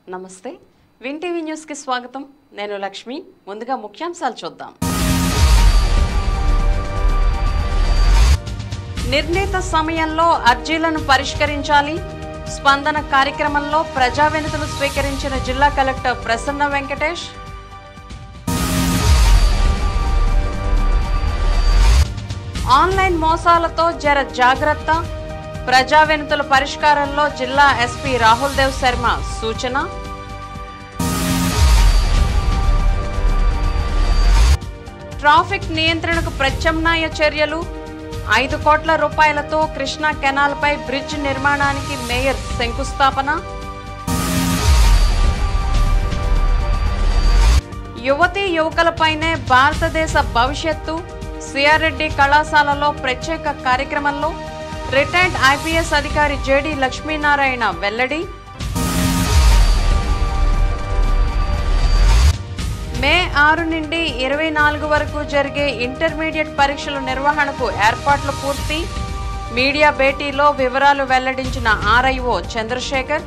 నమస్తే win TV న్యూస్కి స్వాగతం నేను లక్ష్మి ముందుగా ముఖ్యాంశాలు చూద్దాం నిర్ణీత సమయంలో అర్జీలను పరిష్కరించాలి స్పందన కార్యక్రమంలో ప్రజా వినతులు స్వీకరించిన జిల్లా కలెక్టర్ ప్రసన్న వెంకటేష్ ఆన్లైన్ మోసాలతో జర జాగ్రత్త ప్రజా వినతుల పరిష్కారంలో జిల్లా ఎస్పీ రాహుల్ దేవ్ శర్మ సూచన ట్రాఫిక్ నియంత్రణకు ప్రత్యామ్నాయ చర్యలు ఐదు కోట్ల రూపాయలతో కృష్ణా కెనాల్పై బ్రిడ్జ్ నిర్మాణానికి మేయర్ శంకుస్థాపన యువతీ యువకులపైనే భారతదేశ భవిష్యత్తు సిఆర్రెడ్డి కళాశాలలో ప్రత్యేక కార్యక్రమంలో రిటైర్డ్ ఐపీఎస్ అధికారి జేడి లక్ష్మీనారాయణ వెల్లడి మే ఆరు నుండి ఇరవై నాలుగు వరకు జరిగే ఇంటర్మీడియట్ పరీక్షల నిర్వహణకు ఏర్పాట్లు పూర్తి మీడియా భేటీలో వివరాలు వెల్లడించిన ఆర్ఐఓ చంద్రశేఖర్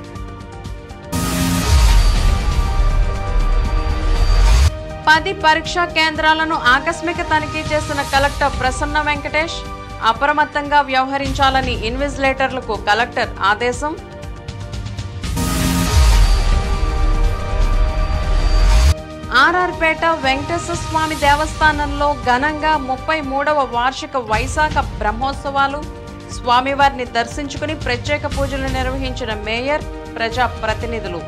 పది పరీక్షా కేంద్రాలను ఆకస్మిక తనిఖీ చేసిన కలెక్టర్ ప్రసన్న వెంకటేష్ అప్రమత్తంగా వ్యవహరించాలని ఇన్విజిలేటర్లకు కలెక్టర్ ఆదేశం ఆర్ఆర్పేట వెంకటేశ్వర స్వామి దేవస్థానంలో ఘనంగా ముప్పై మూడవ వార్షిక వైశాఖ బ్రహ్మోత్సవాలు స్వామివారిని దర్శించుకుని ప్రత్యేక పూజలు నిర్వహించిన మేయర్ ప్రజా ప్రతినిధులు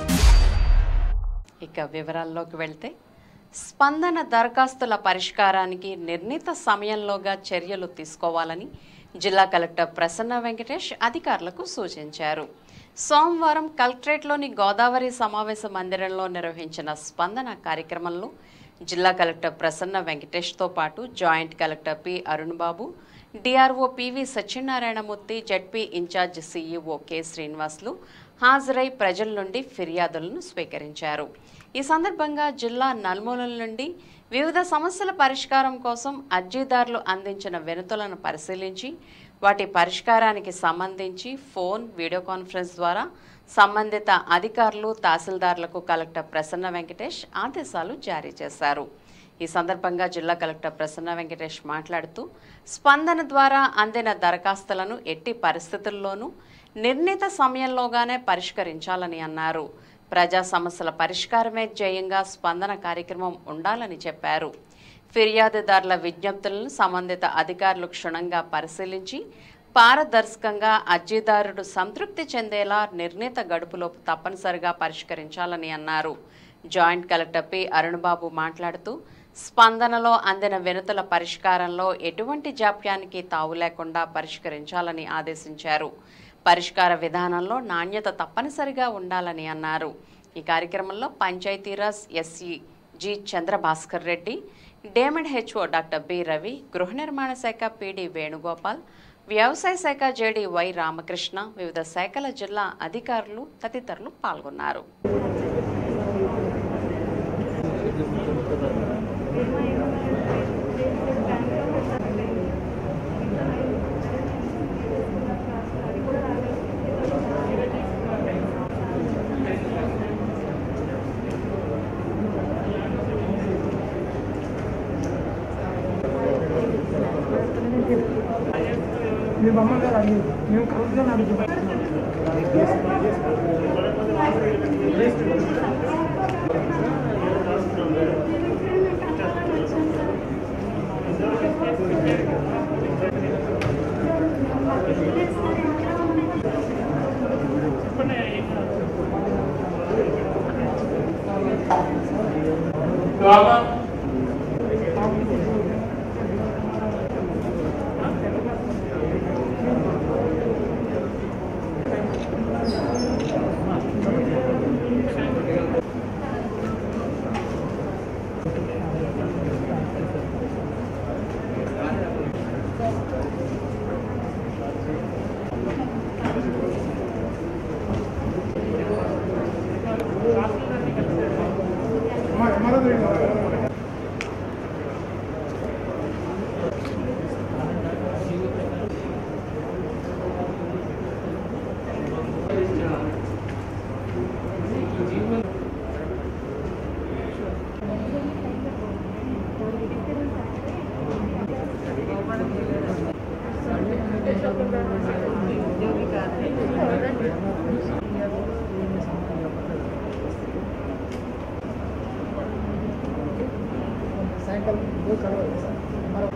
ఇక వివరాల్లోకి వెళ్తే స్పందన దరఖాస్తుల పరిష్కారానికి నిర్ణీత సమయంలోగా చర్యలు తీసుకోవాలని జిల్లా కలెక్టర్ ప్రసన్న వెంకటేష్ అధికారులకు సూచించారు సోమవారం కలెక్టరేట్లోని గోదావరి సమావేశ మందిరంలో నిర్వహించిన స్పందన కార్యక్రమంలో జిల్లా కలెక్టర్ ప్రసన్న వెంకటేష్తో పాటు joint collector P Arun Babu DRO PV Satyanarayanamurthy ZP incharge CEO K Srinivasulu హాజరై ప్రజల నుండి ఫిర్యాదులను స్వీకరించారు ఈ సందర్భంగా జిల్లా నలుమూలల నుండి వివిధ సమస్యల పరిష్కారం కోసం అర్జీదారులు అందించిన వినతులను పరిశీలించి వాటి పరిష్కారానికి సంబంధించి ఫోన్ వీడియో కాన్ఫరెన్స్ ద్వారా సంబంధిత అధికారులు తహసీల్దార్లకు కలెక్టర్ ప్రసన్న వెంకటేష్ ఆదేశాలు జారీ చేశారు ఈ సందర్భంగా జిల్లా కలెక్టర్ ప్రసన్న వెంకటేష్ మాట్లాడుతూ స్పందన ద్వారా అందిన దరఖాస్తులను ఎట్టి పరిస్థితుల్లోనూ నిర్ణీత సమయంలోగానే పరిష్కరించాలని అన్నారు ప్రజా సమస్యల పరిష్కారమే ధ్యేయంగా స్పందన కార్యక్రమం ఉండాలని చెప్పారు ఫిర్యాదుదారుల విజ్ఞప్తులను సంబంధిత అధికారులు క్షుణ్ణంగా పరిశీలించి పారదర్శకంగా అర్జీదారుడు సంతృప్తి చెందేలా నిర్ణీత గడుపులోపు తప్పనిసరిగా పరిష్కరించాలని అన్నారు జాయింట్ కలెక్టర్ పి అరుణ్బాబు మాట్లాడుతూ స్పందనలో అందిన వినతుల పరిష్కారంలో ఎటువంటి జాప్యానికి తావు లేకుండా పరిష్కరించాలని ఆదేశించారు పరిష్కార విధానంలో నాణ్యత తప్పనిసరిగా ఉండాలని అన్నారు ఈ కార్యక్రమంలో Panchayati Raj SE G Chandrabhaskar Reddy DM and HO doctor B Ravi గృహ నిర్మాణ శాఖ పిడి వేణుగోపాల్ వ్యవసాయ శాఖ జేడి వై రామకృష్ణ వివిధ శాఖల జిల్లా అధికారులు తదితరులు పాల్గొన్నారు మీ బొమ్మ గారు అడిగి మేము కరెక్ట్గా అడుగుతాం పోయి కలవాలి సార్ మరి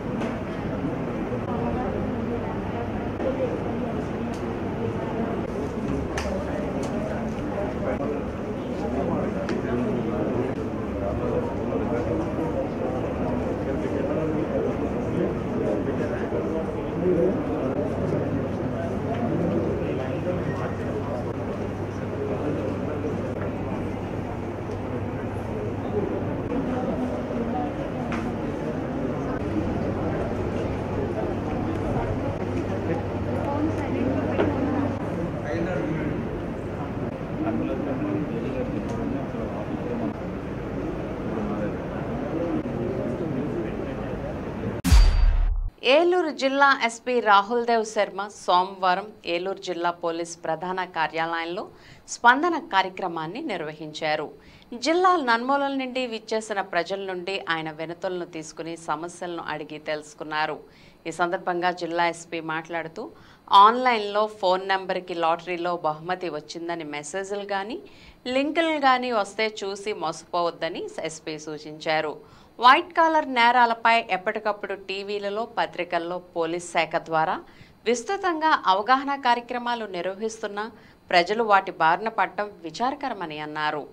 ఏలూరు జిల్లా ఎస్పీ రాహుల్ దేవ్ శర్మ సోమవారం ఏలూరు జిల్లా పోలీస్ ప్రధాన కార్యాలయంలో స్పందన కార్యక్రమాన్ని నిర్వహించారు జిల్లా నన్మూలల నుండి విచ్చేసిన ప్రజల నుండి ఆయన వినతులను తీసుకుని సమస్యలను అడిగి తెలుసుకున్నారు ఈ సందర్భంగా జిల్లా ఎస్పీ మాట్లాడుతూ ఆన్లైన్లో ఫోన్ నెంబర్కి లాటరీలో బహుమతి వచ్చిందని మెసేజ్లు కానీ లింకులు కానీ వస్తే చూసి మోసపోవద్దని ఎస్పీ సూచించారు వైట్ కాలర్ నేరాలపై ఎప్పటికప్పుడు టీవీలలో పత్రికల్లో పోలీస్ శాఖ ద్వారా విస్తృతంగా అవగాహన కార్యక్రమాలు నిర్వహిస్తున్నా ప్రజలు వాటి బారిన పడటం విచారకరమని అన్నారు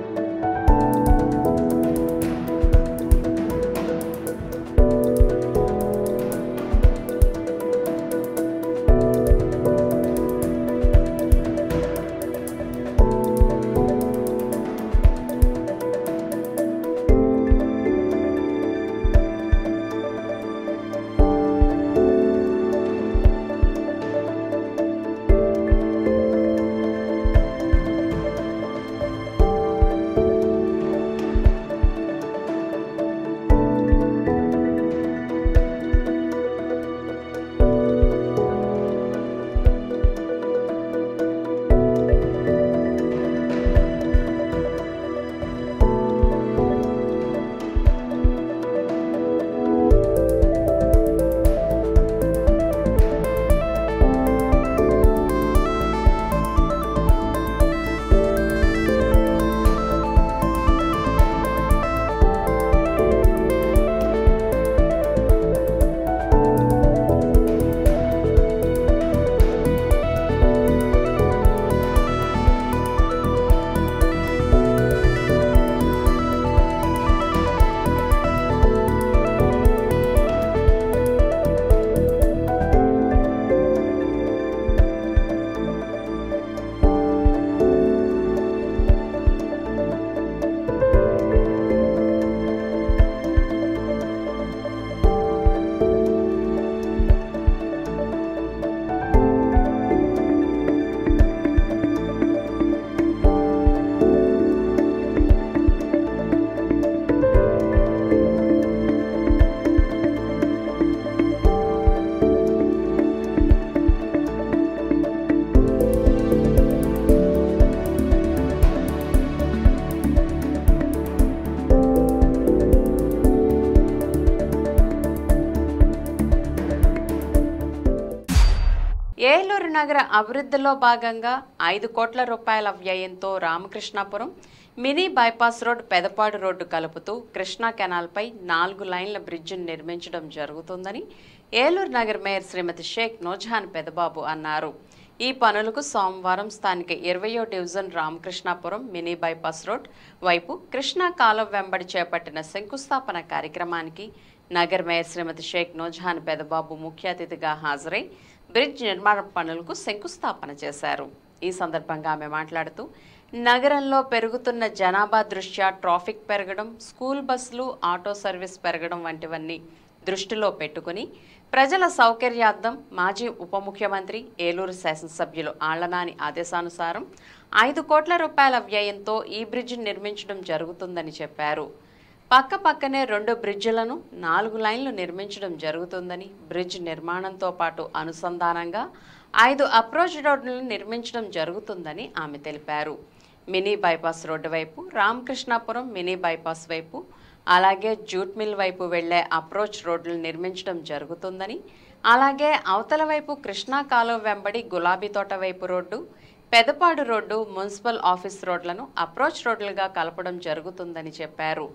ఏలూరు నగర అభివృద్ధిలో భాగంగా ఐదు కోట్ల రూపాయల వ్యయంతో Ramakrishnapuram mini bypass road Pedapadu road కలుపుతూ కృష్ణా కెనాల్పై నాలుగు లైన్ల బ్రిడ్జిను నిర్మించడం జరుగుతుందని ఏలూరు నగర మేయర్ శ్రీమతి షేక్ నోజహాన్ పెదబాబు అన్నారు ఈ పనులకు సోమవారం స్థానిక ఇరవయో division Ramakrishnapuram mini bypass road వైపు కృష్ణా కాలువ వెంబడి చేపట్టిన శంకుస్థాపన కార్యక్రమానికి నగర్ మేయర్ శ్రీమతి షేక్ నోజహాన్ పెదబాబు ముఖ్య అతిథిగా హాజరై బ్రిడ్జ్ నిర్మాణ పనులకు శంకుస్థాపన చేశారు ఈ సందర్భంగా ఆమె మాట్లాడుతూ నగరంలో పెరుగుతున్న జనాభా దృష్ట్యా ట్రాఫిక్ పెరగడం స్కూల్ బస్సులు ఆటో సర్వీస్ పెరగడం వంటివన్నీ దృష్టిలో పెట్టుకుని ప్రజల సౌకర్యార్థం మాజీ ఉప ముఖ్యమంత్రి ఏలూరు శాసనసభ్యులు ఆళ్లనాని ఆదేశానుసారం ఐదు కోట్ల రూపాయల వ్యయంతో ఈ బ్రిడ్జ్ నిర్మించడం జరుగుతుందని చెప్పారు పక్క పక్కనే రెండు బ్రిడ్జిలను నాలుగు లైన్లు నిర్మించడం జరుగుతుందని బ్రిడ్జ్ నిర్మాణంతో పాటు అనుసంధానంగా ఐదు అప్రోచ్ రోడ్లను నిర్మించడం జరుగుతుందని ఆమె తెలిపారు మినీ బైపాస్ రోడ్డు వైపు రామకృష్ణాపురం మినీ బైపాస్ వైపు అలాగే జూట్ మిల్ వైపు వెళ్లే అప్రోచ్ రోడ్లు నిర్మించడం జరుగుతుందని అలాగే అవతల వైపు కృష్ణా కాలువ వెంబడి గులాబీ తోట వైపు road Pedapadu road municipal office రోడ్లను అప్రోచ్ రోడ్లుగా కలపడం జరుగుతుందని చెప్పారు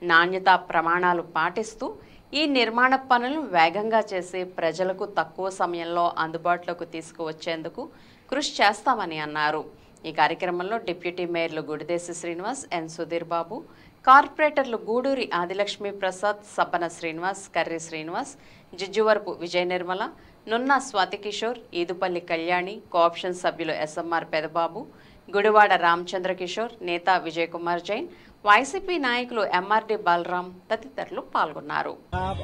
నాణ్యతా ప్రమాణాలు పాటిస్తూ ఈ నిర్మాణ పనులను వేగంగా చేసి ప్రజలకు తక్కువ సమయంలో అందుబాటులోకి తీసుకువచ్చేందుకు కృషి చేస్తామని అన్నారు ఈ కార్యక్రమంలో డిప్యూటీ మేయర్లు గుడిదేశి శ్రీనివాస్ ఎన్ సుధీర్ బాబు కార్పొరేటర్లు గూడూరి ఆదిలక్ష్మి ప్రసాద్ సబ్బన శ్రీనివాస్ కర్రి శ్రీనివాస్ జిజ్జువరపు విజయ నిర్మల నున్నా స్వాతి కిషోర్ ఈదుపల్లి కళ్యాణి కోఆప్షన్ సభ్యులు ఎస్ఎంఆర్ పెదబాబు గుడివాడ రామచంద్ర కిషోర్ నేత విజయ్ కుమార్ జైన్ వైసీపీ నాయకులు ఎంఆర్డి బలరాం తదితరులు పాల్గొన్నారు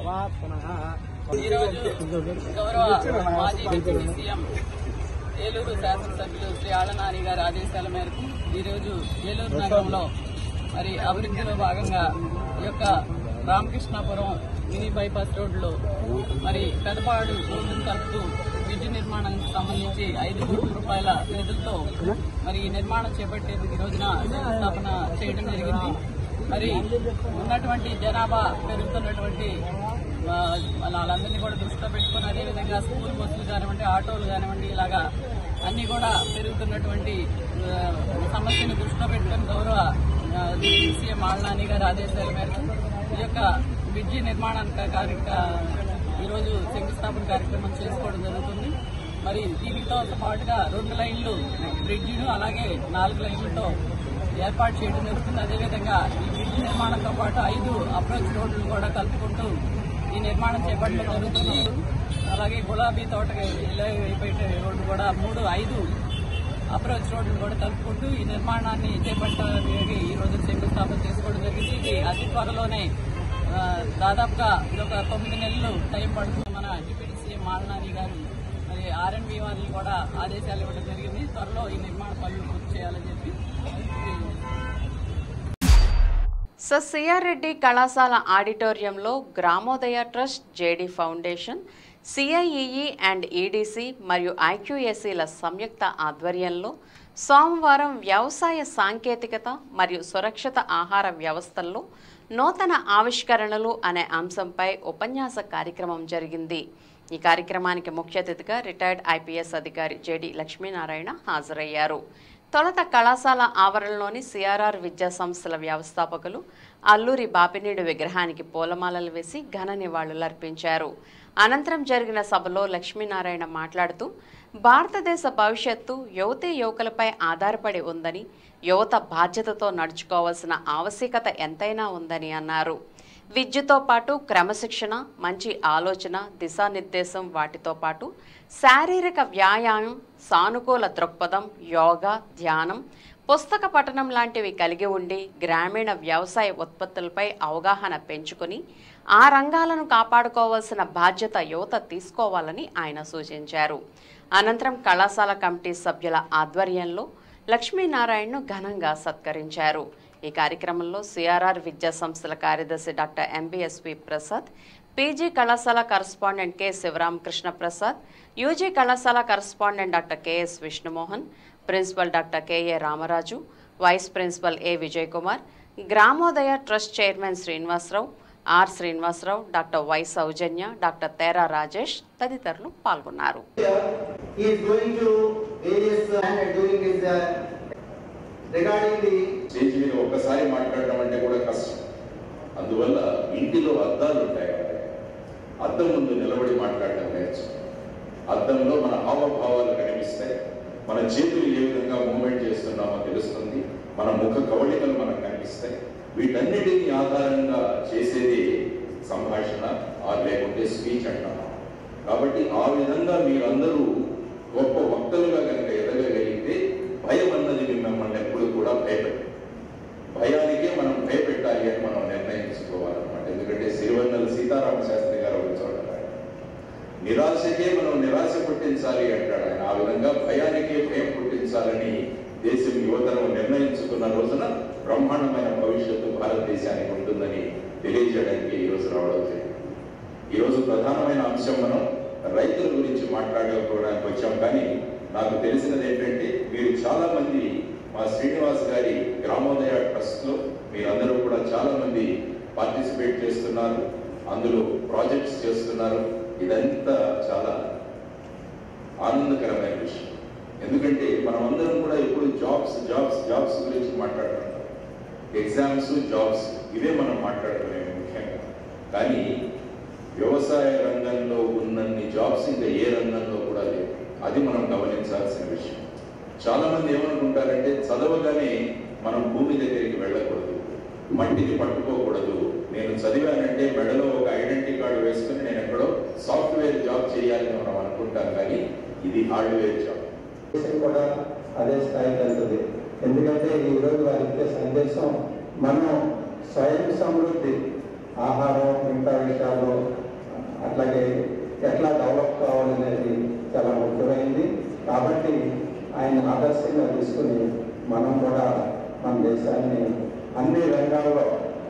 గౌరవ మాజీ డిప్యూటీ సీఎం ఏలూరు శాసనసభ్యులు శ్రీ ఆళ్లనాని గారి ఆదేశాల మేరకు ఈరోజు ఏలూరు నగరంలో మరి అభివృద్ధిలో భాగంగా ఈ యొక్క రామకృష్ణాపురం మినీ బైపాస్ రోడ్లో మరి పెదపాడు రోడ్డును కలుపుతూ బ్రిడ్జ్ నిర్మాణానికి సంబంధించి ఐదు కోట్ల రూపాయల నిధులతో మరి ఈ నిర్మాణం చేపట్టేందుకు ఈ రోజున శంకుస్థాపన చేయడం జరిగింది మరి ఉన్నటువంటి జనాభా పెరుగుతున్నటువంటి ఆ, వాళ్ళందరినీ కూడా దృష్టిలో పెట్టుకుని అదేవిధంగా స్కూల్ బస్సులు కానివ్వండి ఆటోలు కానివ్వండి ఇలాగా అన్ని కూడా పెరుగుతున్నటువంటి ఆ, సమస్యను దృష్టిలో పెట్టుకుని గౌరవ ఆ, సీఎం ఆళ్నాని గారి ఆదేశాల మేరకు ఈ యొక్క బ్రిడ్జి నిర్మాణానికి కార్యక్ర ఈరోజు శంకుస్థాపన కార్యక్రమం చేసుకోవడం జరుగుతుంది మరి దీనితో పాటుగా రెండు లైన్లు బ్రిడ్జిను అలాగే నాలుగు లైన్లతో ఏర్పాటు చేయడం జరుగుతుంది అదేవిధంగా ఈ బ్రిడ్జ్ నిర్మాణంతో పాటు ఐదు అప్రోచ్ రోడ్లు కూడా కలుపుకుంటూ ఈ నిర్మాణం చేపట్టడం జరుగుతుంది అలాగే గులాబీ తోట వైపు రోడ్డు కూడా మూడు ఐదు అప్రోచ్ రోడ్లు కూడా కలుపుకుంటూ ఈ నిర్మాణాన్ని చేపట్టడానికి ఈ రోజు శంకుస్థాపన చేసుకోవడం జరిగింది ఇది అతి త్వరలోనే ఆ, దాదాపుగా ఇది ఒక తొమ్మిది నెలలు టైం పడుతుంది మన డిప్యూటీ సీఎం మాలనాని గారు మరి ఆర్ఎన్బి వారిని కూడా ఆదేశాలు ఇవ్వడం జరిగింది త్వరలో ఈ నిర్మాణ పనులు పూర్తి చేయాలని చెప్పి సర్ సిఆర్ రెడ్డి కళాశాల ఆడిటోరియంలో Gramodaya trust JD foundation CIEE and EDC మరియు ఐక్యూఎస్సీల సంయుక్త ఆధ్వర్యంలో సోమవారం వ్యవసాయ సాంకేతికత మరియు సురక్షిత ఆహార వ్యవస్థల్లో నూతన ఆవిష్కరణలు అనే అంశంపై ఉపన్యాస కార్యక్రమం జరిగింది ఈ కార్యక్రమానికి ముఖ్య అతిథిగా రిటైర్డ్ ఐపీఎస్ అధికారి జేడి లక్ష్మీనారాయణ హాజరయ్యారు తొలుత కళాశాల ఆవరణలోని సిఆర్ఆర్ విద్యా సంస్థల వ్యవస్థాపకులు అల్లూరి బాపినీడు విగ్రహానికి పూలమాలలు వేసి ఘన నివాళులర్పించారు అనంతరం జరిగిన సభలో లక్ష్మీనారాయణ మాట్లాడుతూ భారతదేశ భవిష్యత్తు యువతే యువకులపై ఆధారపడి ఉందని యువత బాధ్యతతో నడుచుకోవాల్సిన ఆవశ్యకత ఎంతైనా ఉందని అన్నారు విద్యతో పాటు క్రమశిక్షణ మంచి ఆలోచన దిశానిర్దేశం వాటితో పాటు శారీరక వ్యాయామం సానుకూల దృక్పథం యోగా ధ్యానం పుస్తక పఠనం లాంటివి కలిగి ఉండి గ్రామీణ వ్యవసాయ ఉత్పత్తులపై అవగాహన పెంచుకొని ఆ రంగాలను కాపాడుకోవాల్సిన బాధ్యత యువత తీసుకోవాలని ఆయన సూచించారు అనంతరం కళాశాల కమిటీ సభ్యుల ఆధ్వర్యంలో లక్ష్మీనారాయణను ఘనంగా సత్కరించారు ఈ కార్యక్రమంలో సిఆర్ఆర్ విద్యా సంస్థల కార్యదర్శి డాక్టర్ ఎంబీఎస్వి ప్రసాద్ పీజీ కళాశాల correspondent K Sivaramakrishna Prasad UG కళాశాల correspondent doctor KS Vishnumohan principal doctor KA Ramaraju vice principal A Vijay Kumar Gramodaya trust chairman Srinivasarao R Srinivasarao doctor Y Soujanya doctor Tera Rajesh తదితరులు పాల్గొన్నారు he is going to various uh, and doing his uh, regarding the stage మీద ఒక్కసారి మాట్లాడడం అంటే కూడా కష్టం అందువల్ల ఇంటిలో అద్దాలు ఉంటాయి కాబట్టి అద్దం ముందు నిలబడి మాట్లాడడం నేర్చు అద్దంలో మన హావభావాలు కనిపిస్తాయి మన చేతులు ఏ విధంగా మూమెంట్ చేస్తున్నామో తెలుస్తుంది మన ముఖ కవళికలు మనకు కనిపిస్తాయి వీటన్నిటిని ఆధారంగా చేసేది సంభాషణ ఆ లేకుంటే స్పీచ్ అంటాం కాబట్టి ఆ విధంగా మీరందరూ గొప్ప వక్తలుగా కనుక ఎదగగలిగితే భయం అన్నది మిమ్మల్ని ఎప్పుడు కూడా భయపెట్టదు భయానికే మనం భయపెట్టాలి అని మనం నిర్ణయించుకోవాలన్నమాట ఎందుకంటే సిరివన్నెల సీతారామ శాస్త్రి గారు ఒక చోట రాశారు. నిరాశకే మనం నిరాశ పుట్టించాలి అంటాడు ఆయన ఆ విధంగా భయానికే భయం పుట్టించాలని దేశం యువతరం నిర్ణయించుకున్న రోజున బ్రహ్మాండమైన భవిష్యత్తు భారతదేశానికి ఉంటుందని తెలియజేయడానికి ఈ రోజు రావడం జరిగింది ఈ రోజు ప్రధానమైన అంశం మనం రైతుల గురించి మాట్లాడుకోవడానికి వచ్చాం కానీ నాకు తెలిసినది ఏంటంటే మీరు చాలా మంది మా శ్రీనివాస్ గారి గ్రామోదయ ట్రస్ట్ లో మీరందరూ కూడా చాలా మంది పార్టిసిపేట్ చేస్తున్నారు అందులో ప్రాజెక్ట్స్ చేస్తున్నారు ఇదంతా చాలా ఆనందకరమైన విషయం ఎందుకంటే మనం అందరం కూడా ఎప్పుడు జాబ్స్ జాబ్స్ జాబ్స్ గురించి మాట్లాడుతుంటాం ఎగ్జామ్స్ జాబ్స్ ఇవే మనం మాట్లాడుకునేవి ముఖ్యంగా కానీ వ్యవసాయ రంగంలో ఉన్నన్ని జాబ్స్ ఇంకా ఏ రంగంలో కూడా లేవు అది మనం గమనించాల్సిన విషయం చాలా మంది ఏమనుకుంటారంటే చదవగానే మనం భూమి దగ్గరికి వెళ్ళకూడదు మట్టిని పట్టుకోకూడదు నేను చదివానంటే మెడలో ఒక ఐడెంటిటీ కార్డు వేసుకుని నేను ఎక్కడో సాఫ్ట్వేర్ జాబ్ చేయాలని మనం అనుకుంటాం కానీ ఇది హార్డ్వేర్ జాబ్ దేశం కూడా అదే స్థాయికి వెళ్తుంది ఎందుకంటే ఈ రోజు వారి ఇచ్చే సందేశం మనం స్వయం సమృద్ధి ఆహారం మిగతా విషయాలు అట్లాగే ఎట్లా డెవలప్ కావాలనేది చాలా ముఖ్యమైనది కాబట్టి ఆయన ఆదర్శంగా తీసుకుని మనం కూడా మన దేశాన్ని అన్ని రంగాల్లో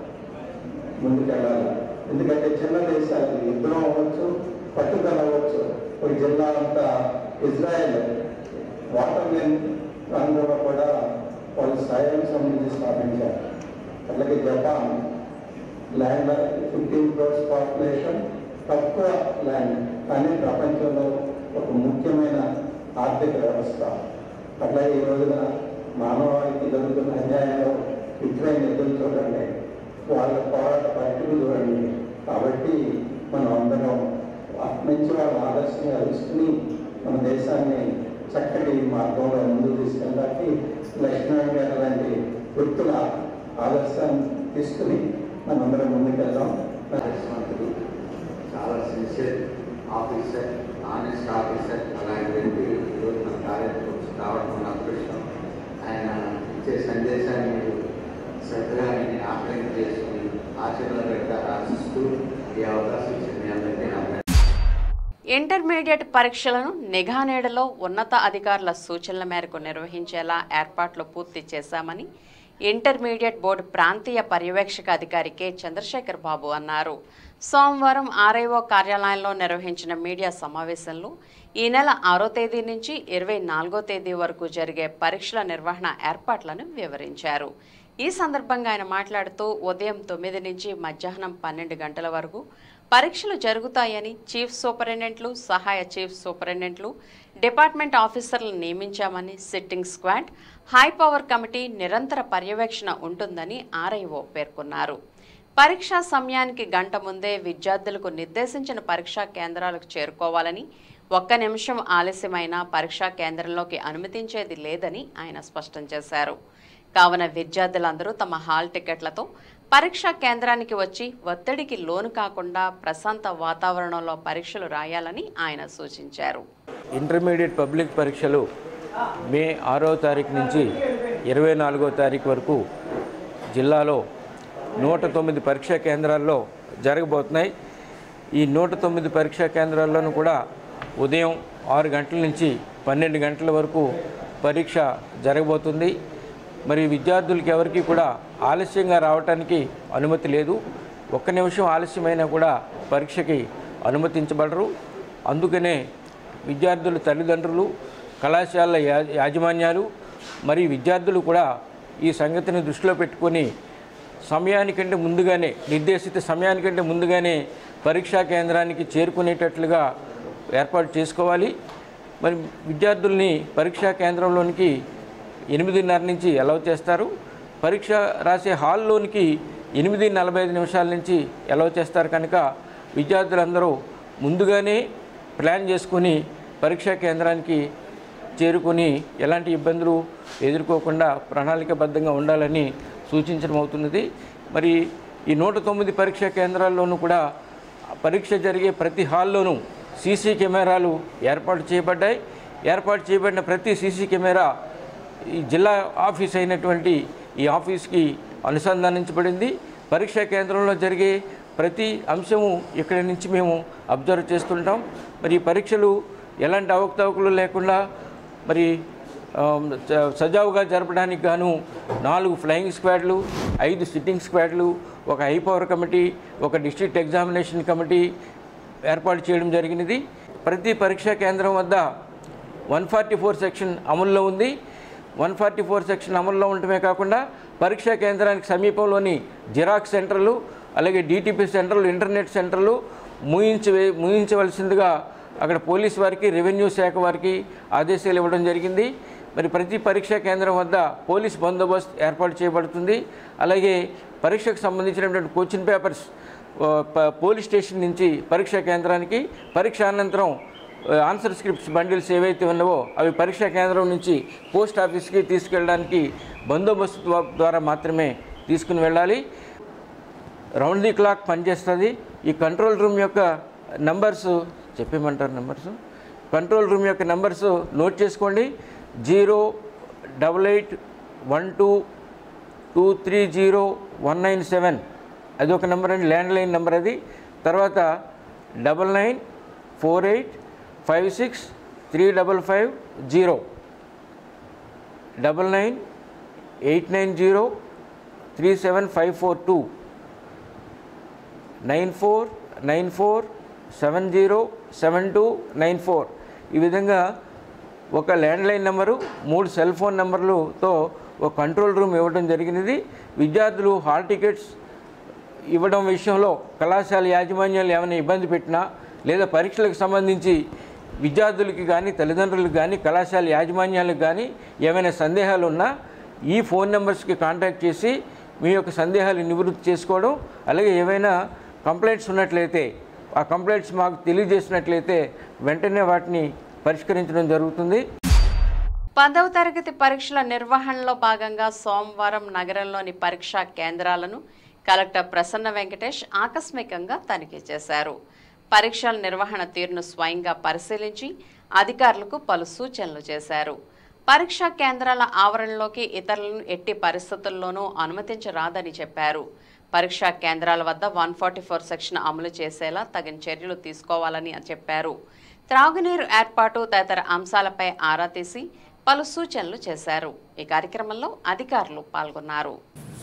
ముందుకెళ్ళాలి ఎందుకంటే చిన్న దేశాలు యుద్ధం అవ్వచ్చు పట్టుదల అవ్వచ్చు ఒక జిల్లా అంతా ఇజ్రాయెల్ వాటర్ లైన్ రంగంలో కూడా వాళ్ళు స్వయం సమృద్ధి స్థాపించారు అట్లాగే Japan land fifteen crores population తక్కువ ల్యాండ్ కానీ ప్రపంచంలో ఒక ముఖ్యమైన ఆర్థిక వ్యవస్థ అట్లాగే ఈ రోజున మానవాళికి జరుగుతున్న అన్యాయంలో యుక్రెయిన్ ఎదురు చూడండి వాళ్ళ పోరాట పరిస్థితులు చూడండి కాబట్టి మనం అందరం వాటి నుంచి వాళ్ళ ఆదర్శంగా తీసుకుని మన దేశాన్ని చక్కటి మార్గంలో ముందుకు తీసుకెళ్ళడానికి లక్ష్మణ్ గారు లాంటి వ్యక్తుల ఆదర్శాన్ని తీసుకుని మనందరం ముందుకెళ్దాం పరిశ్రమతులు చాలా సిన్సియర్ ఆఫీసర్ ఆనెస్ట్ ఆఫీసర్ అలాంటి వ్యక్తి ఈరోజు మన కార్యక్రమం కావడం మన అదృష్టం ఆయన ఇచ్చే సందేశాన్ని మీరు శ్రద్ధగా ఆయన ఆకలింపు చేసుకుని ఆచరణలో పెట్టారు ఆశిస్తూ ఈ అవకాశం ఇచ్చిన మీ అందరికీ నా ఇంటర్మీడియట్ పరీక్షలను నిఘా నీడలో ఉన్నత అధికారుల సూచనల మేరకు నిర్వహించేలా ఏర్పాట్లు పూర్తి చేశామని ఇంటర్మీడియట్ బోర్డు ప్రాంతీయ పర్యవేక్షక అధికారి కె చంద్రశేఖర్ బాబు అన్నారు సోమవారం ఆర్ఐఓ కార్యాలయంలో నిర్వహించిన మీడియా సమావేశంలో ఈ నెల ఆరో తేదీ నుంచి ఇరవై నాలుగో తేదీ వరకు జరిగే పరీక్షల నిర్వహణ ఏర్పాట్లను వివరించారు ఈ సందర్భంగా ఆయన మాట్లాడుతూ ఉదయం తొమ్మిది నుంచి మధ్యాహ్నం పన్నెండు గంటల వరకు పరీక్షలు జరుగుతాయని చీఫ్ సూపరింటెండెంట్లు సహాయ చీఫ్ సూపరింటెండెంట్లు డిపార్ట్మెంట్ ఆఫీసర్లను నియమించామని sitting squad high power committee నిరంతర పర్యవేక్షణ ఉంటుందని ఆర్ఐఓ పేర్కొన్నారు పరీక్షా సమయానికి గంట ముందే విద్యార్థులకు నిర్దేశించిన పరీక్షా కేంద్రాలకు చేరుకోవాలని ఒక్క నిమిషం ఆలస్యమైన పరీక్షా కేంద్రంలోకి అనుమతించేది లేదని ఆయన స్పష్టం చేశారు కావున విద్యార్థులందరూ తమ హాల్ టికెట్లతో పరీక్షా కేంద్రానికి వచ్చి ఒత్తిడికి లోను కాకుండా ప్రశాంత వాతావరణంలో పరీక్షలు రాయాలని ఆయన సూచించారు ఇంటర్మీడియట్ పబ్లిక్ పరీక్షలు మే ఆరో తారీఖు నుంచి ఇరవై నాలుగో తారీఖు వరకు జిల్లాలో నూట తొమ్మిది పరీక్షా కేంద్రాల్లో జరగబోతున్నాయి ఈ నూట తొమ్మిది పరీక్షా కేంద్రాల్లోనూ కూడా ఉదయం ఆరు గంటల నుంచి పన్నెండు గంటల వరకు పరీక్ష జరగబోతుంది మరి విద్యార్థులకి ఎవరికి కూడా ఆలస్యంగా రావడానికి అనుమతి లేదు ఒక్క నిమిషం ఆలస్యమైనా కూడా పరీక్షకి అనుమతించబడరు అందుకనే విద్యార్థుల తల్లిదండ్రులు కళాశాలల యా- యాజమాన్యాలు మరియు విద్యార్థులు కూడా ఈ సంగతిని దృష్టిలో పెట్టుకొని సమయానికంటే ముందుగానే నిర్దేశిత సమయానికంటే ముందుగానే పరీక్షా కేంద్రానికి చేరుకునేటట్లుగా ఏర్పాటు చేసుకోవాలి మరి విద్యార్థుల్ని పరీక్షా కేంద్రంలోనికి ఎనిమిదిన్నర నుంచి అలౌ చేస్తారు పరీక్ష రాసే హాల్లోనికి ఎనిమిది నలభై ఐదు నిమిషాల నుంచి అలౌ చేస్తారు కనుక విద్యార్థులందరూ ముందుగానే ప్లాన్ చేసుకుని పరీక్షా కేంద్రానికి చేరుకొని ఎలాంటి ఇబ్బందులు ఎదుర్కోకుండా ప్రణాళికబద్ధంగా ఉండాలని సూచించడం అవుతున్నది మరి ఈ నూట తొమ్మిది పరీక్షా కేంద్రాల్లోనూ కూడా పరీక్ష జరిగే ప్రతి హాల్లోనూ సీసీ కెమెరాలు ఏర్పాటు చేయబడ్డాయి ఏర్పాటు చేయబడిన ప్రతి సీసీ కెమెరా ఈ జిల్లా ఆఫీస్ అయినటువంటి ఈ ఆఫీస్కి అనుసంధానించబడింది పరీక్షా కేంద్రంలో జరిగే ప్రతి అంశము ఇక్కడి నుంచి మేము అబ్జర్వ్ చేస్తుంటాం మరి ఈ పరీక్షలు ఎలాంటి అవకతవకలు లేకుండా మరి ఆ, స- సజావుగా జరపడానికి గాను నాలుగు ఫ్లయింగ్ స్క్వాడ్లు ఐదు సిట్టింగ్ స్క్వాడ్లు ఒక హై పవర్ కమిటీ ఒక డిస్ట్రిక్ట్ ఎగ్జామినేషన్ కమిటీ ఏర్పాటు చేయడం జరిగినది ప్రతి పరీక్షా కేంద్రం వద్ద వన్ ఫార్టీ ఫోర్ సెక్షన్ అమల్లో ఉంది వన్ ఫార్టీ ఫోర్ సెక్షన్ అమల్లో ఉండటమే కాకుండా పరీక్షా కేంద్రానికి సమీపంలోని జిరాక్స్ సెంటర్లు అలాగే డిటిపి సెంటర్లు ఇంటర్నెట్ సెంటర్లు మూయించ మూయించవలసిందిగా అక్కడ పోలీస్ వారికి రెవెన్యూ శాఖ వారికి ఆదేశాలు ఇవ్వడం జరిగింది మరి ప్రతి పరీక్షా కేంద్రం వద్ద పోలీస్ బందోబస్తు ఏర్పాటు చేయబడుతుంది అలాగే పరీక్షకు సంబంధించినటువంటి క్వశ్చన్ పేపర్స్ ఆ, ప- పోలీస్ స్టేషన్ నుంచి పరీక్షా కేంద్రానికి పరీక్ష అనంతరం ఆ, ఆన్సర్ స్క్రిప్ట్స్ బండిల్స్ ఏవైతే ఉన్నావో అవి పరీక్షా కేంద్రం నుంచి పోస్ట్ ఆఫీస్కి తీసుకెళ్ళడానికి బందోబస్తు ద్వా- ద్వారా మాత్రమే తీసుకుని వెళ్ళాలి రౌండ్ ది క్లాక్ పనిచేస్తుంది ఈ కంట్రోల్ రూమ్ యొక్క నంబర్స్ చెప్పేమంటారు నంబర్స్ కంట్రోల్ రూమ్ యొక్క నంబర్స్ నోట్ చేసుకోండి zero double eight one two two three zero one nine seven అది ఒక నెంబర్ అండి ల్యాండ్ లైన్ నెంబర్ అది తర్వాత double nine four eight five six three double five zero double nine eight nine zero three seven five four two nine four nine four seven zero seven two nine four ఈ విధంగా ఒక landline number మూడు cell phone నెంబర్లతో ఒక control room ఇవ్వడం జరిగినది విద్యార్థులు hall tickets ఇవ్వడం విషయంలో కళాశాల యాజమాన్యాలు ఏమైనా ఇబ్బంది పెట్టినా లేదా పరీక్షలకు సంబంధించి విద్యార్థులకి కానీ తల్లిదండ్రులకు కానీ కళాశాల యాజమాన్యాలకు కానీ ఏమైనా సందేహాలు ఉన్నా ఈ ఫోన్ నెంబర్స్కి కాంటాక్ట్ చేసి మీ యొక్క సందేహాలు నివృత్తి చేసుకోవడం అలాగే ఏవైనా కంప్లైంట్స్ ఉన్నట్లయితే ఆ కంప్లైంట్స్ మాకు తెలియజేసినట్లయితే వెంటనే వాటిని పరిష్కరించడం జరుగుతుంది పదవ తరగతి పరీక్షల నిర్వహణలో భాగంగా సోమవారం నగరంలోని పరీక్షా కేంద్రాలను కలెక్టర్ ప్రసన్న వెంకటేష్ ఆకస్మికంగా తనిఖీ చేశారు పరీక్షల నిర్వహణ తీరును స్వయంగా పరిశీలించి అధికారులకు పలు సూచనలు చేశారు పరీక్షా కేంద్రాల ఆవరణలోకి ఇతరులను ఎట్టి పరిస్థితుల్లోనూ అనుమతించరాదని చెప్పారు పరీక్షా కేంద్రాల వద్ద వన్ ఫార్టీ ఫోర్ సెక్షన్ అమలు చేసేలా తగిన చర్యలు తీసుకోవాలని చెప్పారు త్రాగునీరు ఏర్పాటు తదితర అంశాలపై ఆరా తీసి పలు సూచనలు చేశారు ఈ కార్యక్రమంలో అధికారులు పాల్గొన్నారు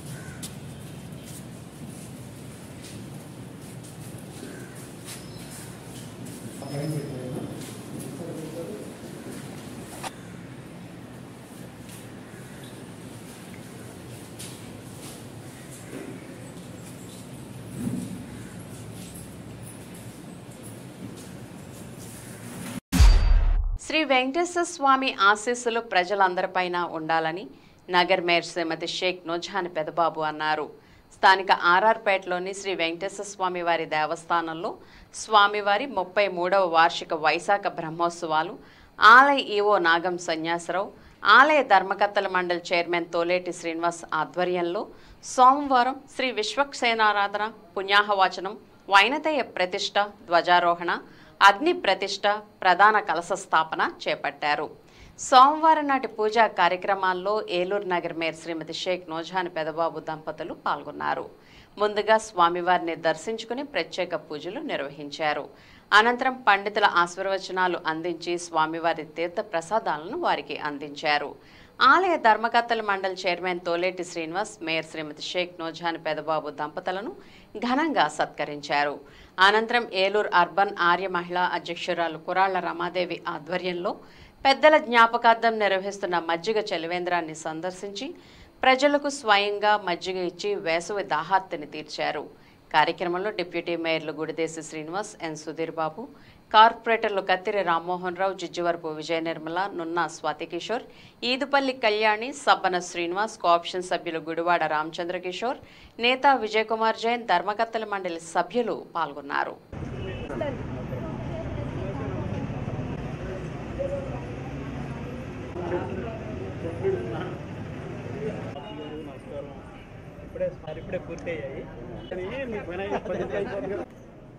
శ్రీ వెంకటేశ్వర స్వామి ఆశీస్సులు ప్రజలందరిపైన ఉండాలని నగర్ మేయర్ శ్రీమతి షేక్ నోజాని పెదబాబు అన్నారు స్థానిక ఆర్ఆర్పేటలోని శ్రీ వెంకటేశ్వర స్వామి వారి దేవస్థానంలో స్వామివారి ముప్పై మూడవ వార్షిక వైశాఖ బ్రహ్మోత్సవాలు ఆలయ ఈవో నాగం సన్యాసరావు ఆలయ ధర్మకర్తల మండలి చైర్మన్ తోలేటి శ్రీనివాస్ ఆధ్వర్యంలో సోమవారం శ్రీ విశ్వక్సేనారాధన పుణ్యాహవాచనం వైనతేయ ప్రతిష్ట ధ్వజారోహణ అగ్ని ప్రతిష్ట ప్రధాన కలశ స్థాపన చేపట్టారు సోమవారం నాటి పూజా కార్యక్రమాల్లో ఏలూరు నగర్ మేయర్ శ్రీమతి షేక్ నోజాని పెదబాబు దంపతులు పాల్గొన్నారు ముందుగా స్వామివారిని దర్శించుకుని ప్రత్యేక పూజలు నిర్వహించారు అనంతరం పండితుల ఆశీర్వచనాలు అందించి స్వామివారి తీర్థ ప్రసాదాలను వారికి అందించారు ఆలయ ధర్మకర్తల మండలి చైర్మన్ తోలేటి శ్రీనివాస్ మేయర్ శ్రీమతి షేక్ నోజాని పెదబాబు దంపతులను ఘనంగా సత్కరించారు అనంతరం ఏలూరు అర్బన్ ఆర్య మహిళా అధ్యక్షురాలు కురాళ్ల రమాదేవి ఆధ్వర్యంలో పెద్దల జ్ఞాపకార్థం నిర్వహిస్తున్న మజ్జిగ చలివేంద్రాన్ని సందర్శించి ప్రజలకు స్వయంగా మజ్జిగ ఇచ్చి వేసవి దాహార్తిని తీర్చారు కార్యక్రమంలో డిప్యూటీ మేయర్లు గుడిదేశి శ్రీనివాస్ ఎన్ సుధీర్ బాబు కార్పొరేటర్లు కత్తిరి రామ్మోహన్ రావు జిజ్జువరపు విజయ నిర్మల నున్నా స్వాతికిషోర్ ఈదుపల్లి కళ్యాణి సబ్బన శ్రీనివాస్ కోఆప్షన్ సభ్యులు గుడివాడ రామచంద్ర కిషోర్ నేత విజయ్ కుమార్ జైన్ ధర్మకర్తల మండలి సభ్యులు పాల్గొన్నారు ఇప్పుడే ఇప్పుడే పూర్తి అయ్యాయి మీ పని అయిపోయింది కదా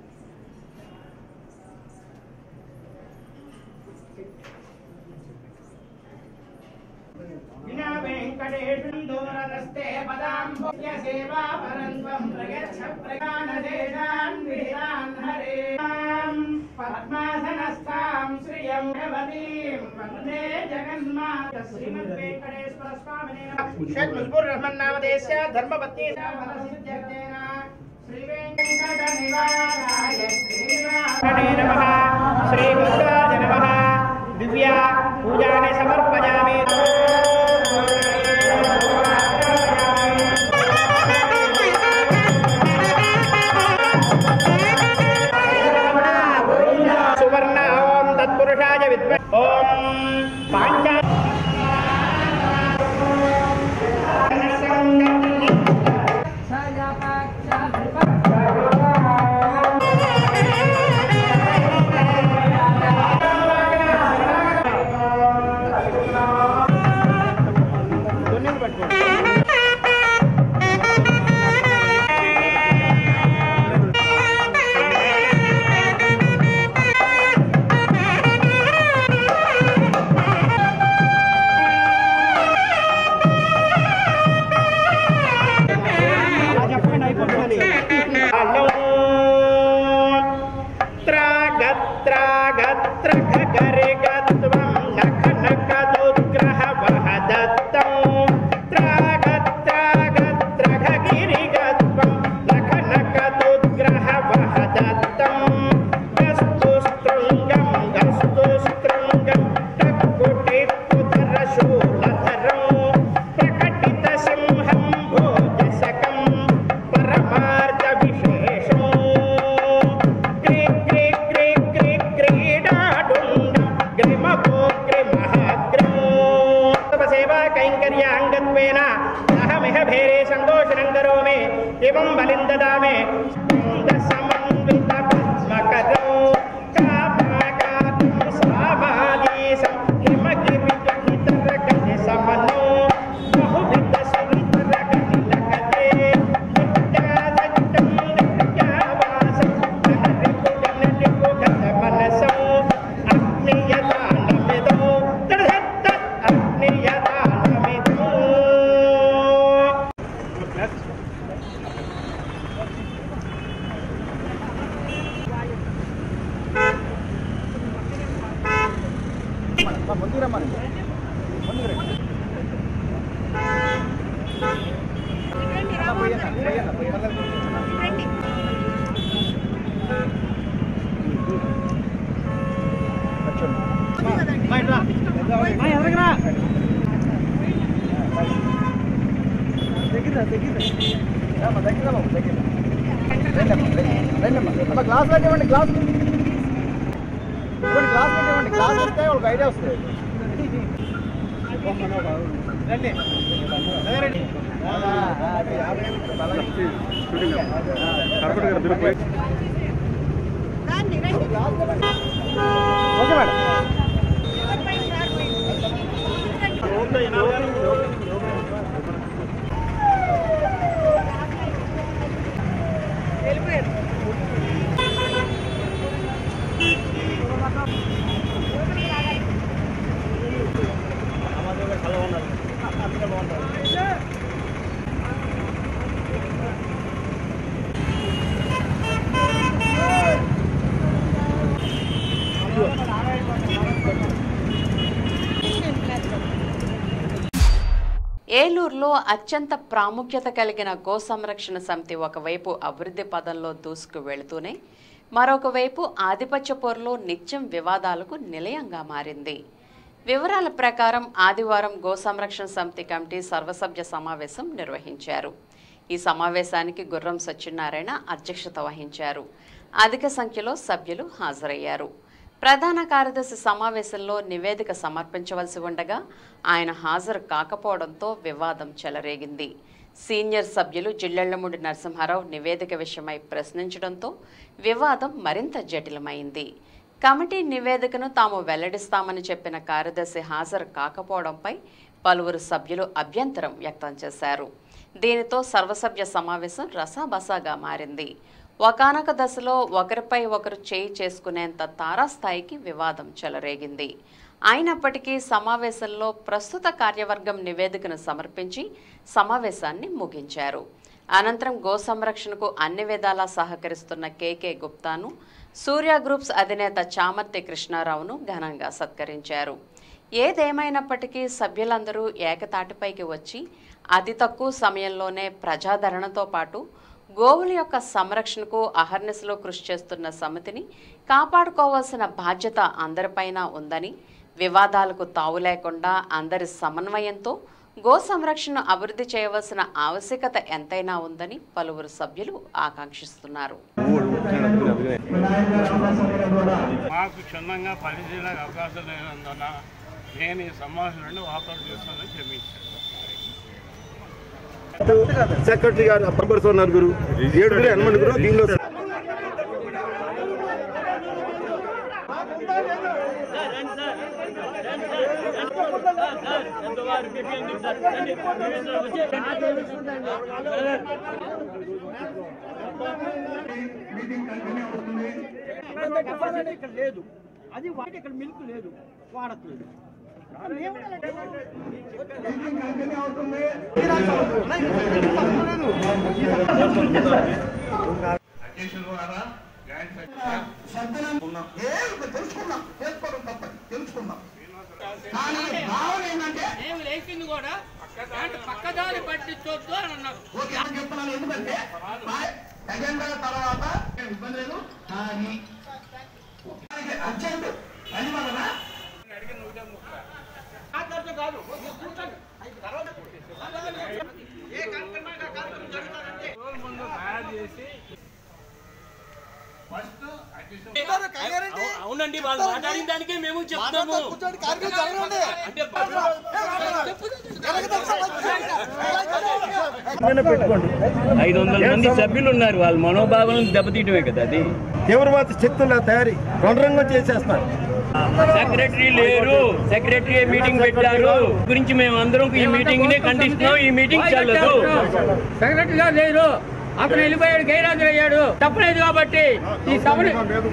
వినా వెంకటేశం దూరదస్తే పదాంబుజ సేవా పరంత్వం ప్రయచ్చ ప్రగానదేశాన్ విహితాన్ హరేం పద్మాసనస్థాం శ్రియం భవతీం వందే జగన్మాత శ్రీమద్ వెంకటేశ్వర స్వామినే షేక్ ముజ్బుర్ రహమాన్ నామదేశ్య ధర్మపత్ని సిద్ధ్యర్థేన శ్రీ వెంకట నివాసాయ శ్రీరామణే నమః శ్రీ గురురాజ నమః దివ్య పూజాని సమర్పయామి సువర్ణ ఓం తత్పురుషాయ విద్మ ఓం పాంచ గరిగత్వం నఖనకదుగ్రహవహదత్తం త్రాగత్రాగత్రఘగిరిగత్వం నఖనకదుగ్రహవహదత్తం గస్తుస్తృంగం గస్తుస్తృంగం టక్కుటిప్పుధరశూలధరం ప్రకటితసింహం భోజసకం పరమార్థ విశేషం క్రీ క్రీ క్రీ క్రీ క్రీడాడుండం గ్రిమపో గ్రిమహగ్రం సేవా కైంకర్యాంగత్వేన అహమిహ భేరే సంతోషణం కరోమి ఇవం బలిం దదామి సమన్విత పద్మకరం కాపాకాతం సామాదీశం హిమగిరితరగతి సమనో బహువిధ సుందరగతి లగతే నిత్యాదట్టం నిత్యావాసం అనరిపు గత మనసం అగ్నియదానమిదో తదత్త అగ్నియదానమిదో గ్లాస్ ఇవ్వండి గ్లాస్ ఇవ్వండి గ్లాస్ ఇవ్వండి గ్లాస్ వస్తే వాళ్ళకి ఐడియా వస్తుంది రండి రండి ఓకే మేడం ఏలూరులో అత్యంత ప్రాముఖ్యత కలిగిన గో సంరక్షణ సమితి ఒకవైపు అభివృద్ధి పదంలో దూసుకు వెళుతూనే మరొక వైపు ఆధిపత్య పోరులో నిత్యం వివాదాలకు నిలయంగా మారింది వివరాల ప్రకారం ఆదివారం గో సంరక్షణ సమితి కమిటీ సర్వసభ్య సమావేశం నిర్వహించారు ఈ సమావేశానికి గుర్రం సత్యనారాయణ అధ్యక్షత వహించారు అధిక సంఖ్యలో సభ్యులు హాజరయ్యారు ప్రధాన కార్యదర్శి సమావేశంలో నివేదిక సమర్పించవలసి ఉండగా ఆయన హాజరు కాకపోవడంతో వివాదం చెలరేగింది సీనియర్ సభ్యులు జిల్లెళ్లమూడి నరసింహారావు నివేదిక విషయమై ప్రశ్నించడంతో వివాదం మరింత జటిలమైంది కమిటీ నివేదికను తాము వెల్లడిస్తామని చెప్పిన కార్యదర్శి హాజరు కాకపోవడంపై పలువురు సభ్యులు అభ్యంతరం వ్యక్తం చేశారు దీనితో సర్వసభ్య సమావేశం రసాబసాగా మారింది ఒకానొక దశలో ఒకరిపై ఒకరు చేయి చేసుకునేంత తారాస్థాయికి వివాదం చెలరేగింది అయినప్పటికీ సమావేశంలో ప్రస్తుత కార్యవర్గం నివేదికను సమర్పించి సమావేశాన్ని ముగించారు అనంతరం గో సంరక్షణకు అన్ని విధాలా సహకరిస్తున్న కేకే గుప్తాను సూర్య గ్రూప్స్ అధినేత చామర్తి కృష్ణారావును ఘనంగా సత్కరించారు ఏదేమైనప్పటికీ సభ్యులందరూ ఏకతాటిపైకి వచ్చి అతి తక్కువ సమయంలోనే ప్రజాదరణతో పాటు గోవుల యొక్క సంరక్షణకు అహర్నిశలో కృషి చేస్తున్న సమితిని కాపాడుకోవాల్సిన బాధ్యత అందరిపైన ఉందని వివాదాలకు తావు లేకుండా అందరి సమన్వయంతో గో సంరక్షణను అభివృద్ధి చేయవలసిన ఆవశ్యకత ఎంతైనా ఉందని పలువురు సభ్యులు ఆకాంక్షిస్తున్నారు మాకు క్షుణ్ణంగా పనిచేయడానికి అవకాశం లేనందున నేను ఈ సమావేశం నుండి వాకౌట్ చేస్తానని క్షమించాను సెక్రటరీ గారు మెంబర్స్ నలుగురు ఏడుగురు ఎనమడుగురు దీనిలో ఇక్కడ లేదు అది వాటి ఇక్కడ మిల్క్ లేదు వాడట్లేదు అధ్యక్షుల ద్వారా జాయింట్ సెక్రటరీ ఉన్నాం ఏ తెలుసుకున్నాం చేసుకోవడం తప్ప తెలుసుకున్నాం కానీ భావన ఏంటంటే మేము లేచింది కూడా పక్కదారి పట్టించొద్దు అని అన్నారు ఓకే అని చెప్తున్నాను ఎందుకంటే మా- ఎజెండా తర్వాత ఇబ్బంది లేదు కానీ అర్జెంట్ అది వలన మాట్లాడుతూ కాదు మీరు కూర్చోండి. తర్వాత ఏ కార్యక్రమం ఆ కార్యక్రమం జరుగుతానంటే ముందు తయారు చేసి ఫస్ట్ అవునండి వాళ్ళు మాట్లాడిన దానికే మేము చెప్తాము అంటే ఐదు వందల మంది సభ్యులు ఉన్నారు వాళ్ళ మనోభావాలను దెబ్బతీయటమే కదా అది తీవ్రవాద శక్తుల తయారీ రంగం చేసేస్తున్నారు సెక్రటరీ లేరు సెక్రటరీ మీటింగ్ పెట్టారు గురించి మేము అందరం ఈ మీటింగ్ ని ఖండిస్తున్నాం ఈ మీటింగ్ చెల్లదు సెక్రటరీ గారు లేరు అతను వెళ్ళిపోయాడు గైరాజు అయ్యాడు తప్పలేదు కాబట్టి ఈ సభని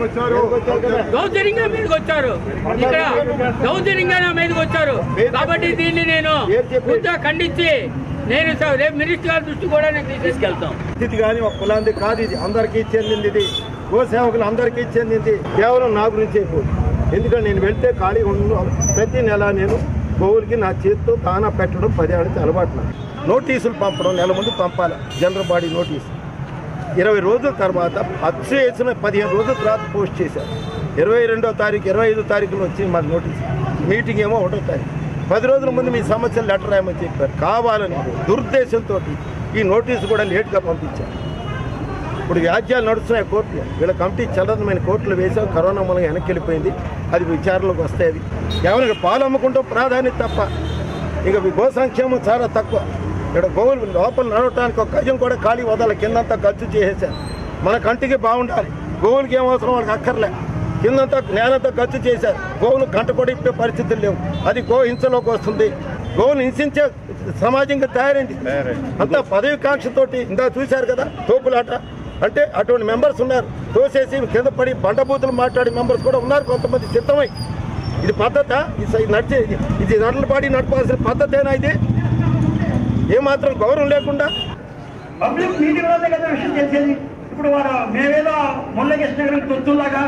దౌర్జన్యంగా మీదకి వచ్చారు ఇక్కడ దౌర్జన్యంగా నా మీదకి వచ్చారు కాబట్టి దీన్ని నేను పూర్తిగా ఖండించి నేను స- రేపు మినిస్టర్ గారి దృష్టి కూడా నేను తీసుకెళ్తాం ఇది కానీ ఒక కులాంది కాదు ఇది అందరికీ చెందింది ఇది గో సేవకులు అందరికీ చెందింది కేవలం నా గురించి అయిపోదు ఎందుకంటే నేను వెళ్తే ఖాళీ ఉండు ప్రతి నెల నేను గోవులకి నా చేతితో దానా పెట్టడం పది ఆడితే అలవాటు నాకు నోటీసులు పంపడం నెల ముందు పంపాలి జనరల్ బాడీ నోటీసు ఇరవై రోజుల తర్వాత అచ్చు వేసిన పదిహేను రోజుల తర్వాత పోస్ట్ చేశారు ఇరవై రెండో తారీఖు ఇరవై ఐదో తారీఖులో వచ్చింది మాకు నోటీస్ మీటింగ్ ఏమో ఒకటో తారీఖు పది రోజుల ముందు మీ సమస్యలు లెటర్ రాయమని చెప్పారు కావాలని దురుద్దేశంతో ఈ నోటీసు కూడా లేట్గా పంపించారు ఇప్పుడు వ్యాజ్యాలు నడుస్తున్నాయి కోర్టులో వీళ్ళ కమిటీ చల్లదమైన కోర్టులు వేసాం కరోనా మూలంగా వెనక్కి వెళ్ళిపోయింది అది విచారణలోకి వస్తాయి అది కేవలం పాలు అమ్ముకుంటాం ప్రాధాన్యత తప్ప ఇక గో సంక్షేమం చాలా తక్కువ ఇక్కడ గోవులు లోపల నడవటానికి ఒక గజం కూడా ఖాళీ వదల కిందంతా ఖర్చు చేసేసారు మన కంటికి బాగుండాలి గోవులకి ఏం అవసరం వాళ్ళకి అక్కర్లే కిందంతా నేలంతా ఖర్చు చేశారు గోవులు గంట కూడా ఇప్పే పరిస్థితులు లేవు అది గో హింసలోకి వస్తుంది గోవులు హింసించే సమాజంగా తయారైంది అంతా పదవి కాంక్షతోటి ఇందా చూశారు కదా తోపులాట అంటే అటువంటి మెంబర్స్ ఉన్నారు తోసేసి కింద పడి బండబూతులు మాట్లాడే మెంబర్స్ కూడా ఉన్నారు కొంతమంది సిద్ధమై ఇది పద్ధత ఇది నడిచే ఇది నడలు పాడి నడపాల్సిన పద్ధతేనా ఇది ఏమాత్రం గౌరవం లేకుండా పబ్లిక్ మీటింగ్ లోనే కదా విషయం తెలిసేది ఇప్పుడు వాడు మేమేదో ముల్లకృష్ణ గారికి తొత్తులాగా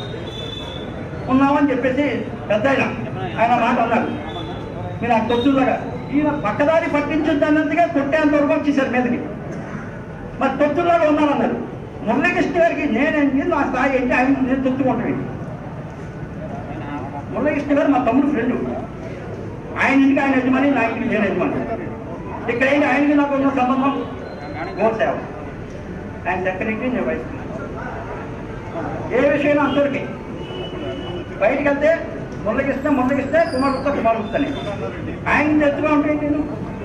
ఉన్నామని చెప్పేసి పెద్ద ఆయన ఆయన మాట అన్నారు మీరు ఆ తొత్తులాగా ఈయన పక్కదారి పట్టించొద్దు అన్నట్టుగా కొట్టేంత వరకు వచ్చేసారు మీదకి మరి తొత్తులాగా ఉన్నారన్నారు మురళీకృష్ణ గారికి నేనేంటి నా స్థాయి ఏంటి ఆయన నేను తొత్తుకుంటాను మురళీకృష్ణ గారు మా తమ్ముడు ఫ్రెండ్ ఆయన ఇంటికి ఆయన యజమాని నా ఇంటికి నేను యజమాని ఇక్కడ ఏంటి ఆయనకి నాకు ఉన్న సంబంధం గోసేవ ఆయన సెక్రటరీ నేను వైస్ ఏ విషయం అందరికీ బయటికి వెళ్తే మురళకిస్తే మురళకిస్తే కుమారుతో కుమారుతని ఆయన తెచ్చుగా ఉంటే నేను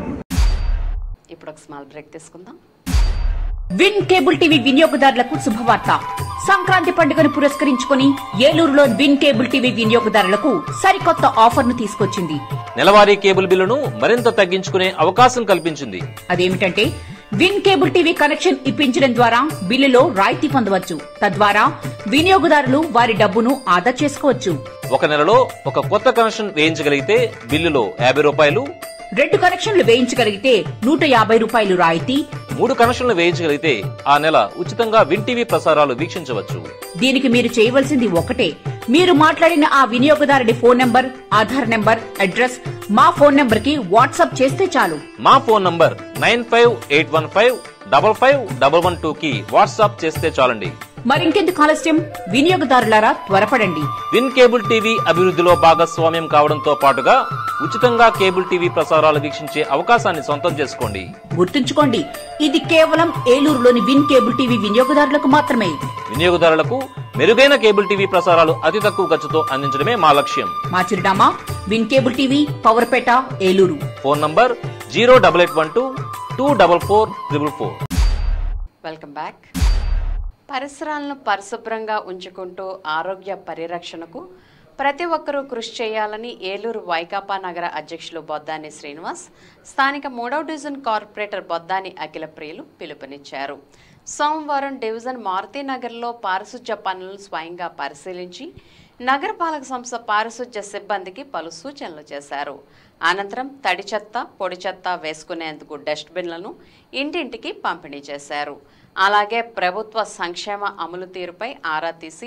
ఇప్పుడు ఒక స్మాల్ బ్రేక్ తీసుకుందాం విన్ కేబుల్ టీవీ వినియోగదారులకు శుభవార్త సంక్రాంతి పండుగను పురస్కరించుకుని ఏలూరులో విన్ కేబుల్ టీవీ వినియోగదారులకు సరికొత్త ఆఫర్ ను తీసుకొచ్చింది నెలవారీ కేబుల్ బిల్లును మరింత తగ్గించుకునే అవకాశం కల్పించింది అదేమిటంటే విన్ కేబుల్ టీవీ కనెక్షన్ ఇప్పించడం ద్వారా బిల్లులో రాయితీ పొందవచ్చు తద్వారా వినియోగదారులు వారి డబ్బును ఆదా చేసుకోవచ్చు ఒక నెలలో ఒక కొత్త కనెక్షన్ వేయించగలిగితే బిల్లులో యాభై రూపాయలు రెండు కనెక్షన్లు వేయించగలిగితే నూట యాభై రూపాయలు రాయితీ మూడు కనెక్షన్లు వేయించగలిగితే ఆ నెల ఉచితంగా విన్ టీవీ ప్రసారాలు వీక్షించవచ్చు దీనికి మీరు చేయవలసింది ఒకటే మీరు మాట్లాడిన ఆ వినియోగదారుడి phone number Aadhaar number address మా ఫోన్ నంబర్ కి వాట్సాప్ చేస్తే చాలు మా phone number nine five eight one five double five double one two కి వాట్సాప్ చేస్తే చాలండి మరింకెందుకు ఆలస్యం వినియోగదారులారా త్వరపడండి విన్ కేబుల్ టీవీ అభివృద్ధిలో భాగస్వామ్యం కావడంతో పాటుగా ఉచితంగా కేబుల్ టీవీ ప్రసారాలు వీక్షించే అవకాశాన్ని సొంతం చేసుకోండి గుర్తుంచుకోండి ఇది కేవలం ఏలూరులోని విన్ కేబుల్ టీవీ వినియోగదారులకు మాత్రమే వినియోగదారులకు మెరుగైన కేబుల్ టీవీ ప్రసారాలు అతి తక్కువ ఖర్చుతో అందించడమే మా లక్ష్యం మా చిరునామా win cable TV Powerpet Eluru phone number zero double eight one two two double four triple four welcome back పరిసరాలను పరిశుభ్రంగా ఉంచుకుంటూ ఆరోగ్య పరిరక్షణకు ప్రతి ఒక్కరూ కృషి చేయాలని ఏలూరు వైకాపా నగర అధ్యక్షులు బొద్దాని శ్రీనివాస్ స్థానిక మూడవ డివిజన్ కార్పొరేటర్ బొద్దాని అఖిల ప్రియులు పిలుపునిచ్చారు సోమవారం డివిజన్ మారుతీనగర్లో పారిశుధ్య పనులను స్వయంగా పరిశీలించి నగరపాలక సంస్థ పారిశుధ్య సిబ్బందికి పలు సూచనలు చేశారు అనంతరం తడి చెత్త పొడి చెత్త వేసుకునేందుకు డస్ట్బిన్లను ఇంటింటికి పంపిణీ చేశారు అలాగే ప్రభుత్వ సంక్షేమ అమలు తీరుపై ఆరా తీసి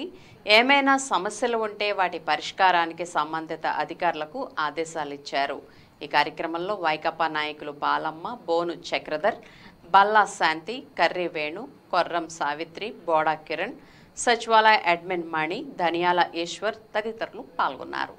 ఏమైనా సమస్యలు ఉంటే వాటి పరిష్కారానికి సంబంధిత అధికారులకు ఆదేశాలు ఇచ్చారు ఈ కార్యక్రమంలో వైకపా నాయకులు బాలమ్మ బోను చక్రధర్ బల్లా శాంతి కర్రి వేణు కొర్రం సావిత్రి బోడా కిరణ్ సచివాలయ అడ్మిన్ మణి ధనియాల ఈశ్వర్ తదితరులు పాల్గొన్నారు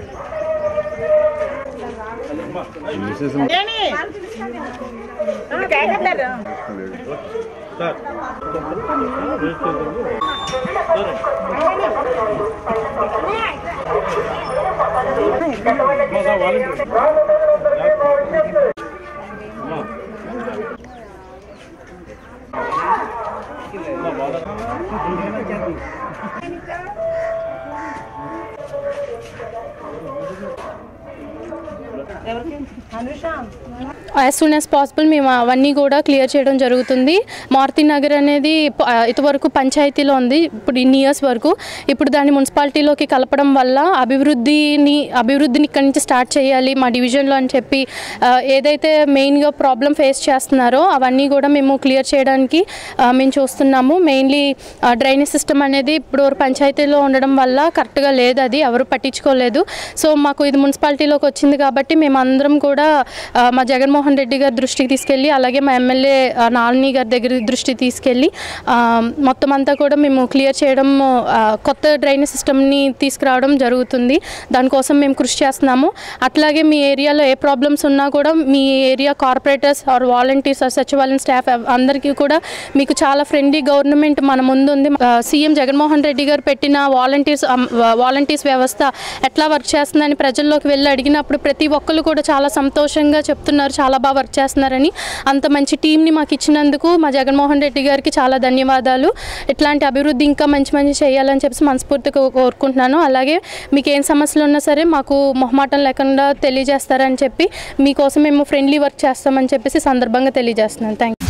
యాజ్ సూన్ యాజ్ పాసిబుల్ మేము అవన్నీ కూడా క్లియర్ చేయడం జరుగుతుంది మారుతి నగర్ అనేది ప- ఆ, ఇదివరకు పంచాయతీలో ఉంది ఇప్పుడు ఇన్ని ఇయర్స్ వరకు ఇప్పుడు దాన్ని మున్సిపాలిటీలోకి కలపడం వల్ల అభివృద్ధిని అభివృద్ధిని ఇక్కడి నుంచి స్టార్ట్ చేయాలి మా డివిజన్లో అని చెప్పి ఆ, ఏదైతే మెయిన్గా ప్రాబ్లం ఫేస్ చేస్తున్నారో అవన్నీ కూడా మేము క్లియర్ చేయడానికి ఆ, మేము చూస్తున్నాము మెయిన్లీ డ్రైనేజ్ సిస్టమ్ అనేది ఇప్పుడు పంచాయతీలో ఉండడం వల్ల కరెక్ట్గా లేదు అది ఎవరు పట్టించుకోలేదు సో మాకు ఇది మున్సిపాలిటీలోకి వచ్చింది కాబట్టి మేము అందరం కూడా ఆ, మా జగన్మోహన్ రెడ్డి గారి దృష్టికి తీసుకెళ్ళి అలాగే మా ఎమ్మెల్యే ఆ, నాలిని గారి దగ్గర దృష్టికి తీసుకెళ్ళి ఆ, మొత్తం అంతా కూడా మేము క్లియర్ చేయడం ఆ, కొత్త డ్రైనేజ్ సిస్టమ్ని తీసుకురావడం జరుగుతుంది దానికోసం మేము కృషి చేస్తున్నాము అట్లాగే మీ ఏరియాలో ఏ ప్రాబ్లమ్స్ ఉన్నా కూడా మీ area corporators or volunteers or సచివాలయం స్టాఫ్ అందరికీ కూడా మీకు చాలా ఫ్రెండ్లీ గవర్నమెంట్ మన ముందు ఉంది ఆ, సీఎం జగన్మోహన్ రెడ్డి గారు పెట్టిన వాలంటీర్స్ వాలంటీర్స్ వ్యవస్థ ఎట్లా వర్క్ చేస్తుందని ప్రజల్లోకి వెళ్ళి అడిగినప్పుడు ప్రతి ఒక్కరు కూడా చాలా సంతోషంగా చెప్తున్నారు చాలా బాగా వర్క్ చేస్తున్నారని అంత మంచి టీంని మాకు ఇచ్చినందుకు మా జగన్మోహన్ రెడ్డి గారికి చాలా ధన్యవాదాలు ఇట్లాంటి అభివృద్ధి ఇంకా మంచి మంచి చేయాలని చెప్పి మనస్ఫూర్తిగా కోరుకుంటున్నాను అలాగే మీకు ఏం సమస్యలు ఉన్నా సరే మాకు మొహమాటం లేకుండా తెలియజేస్తారని చెప్పి మీకోసం మేము ఫ్రెండ్లీ వర్క్ చేస్తామని చెప్పేసి సందర్భంగా తెలియజేస్తున్నాను థ్యాంక్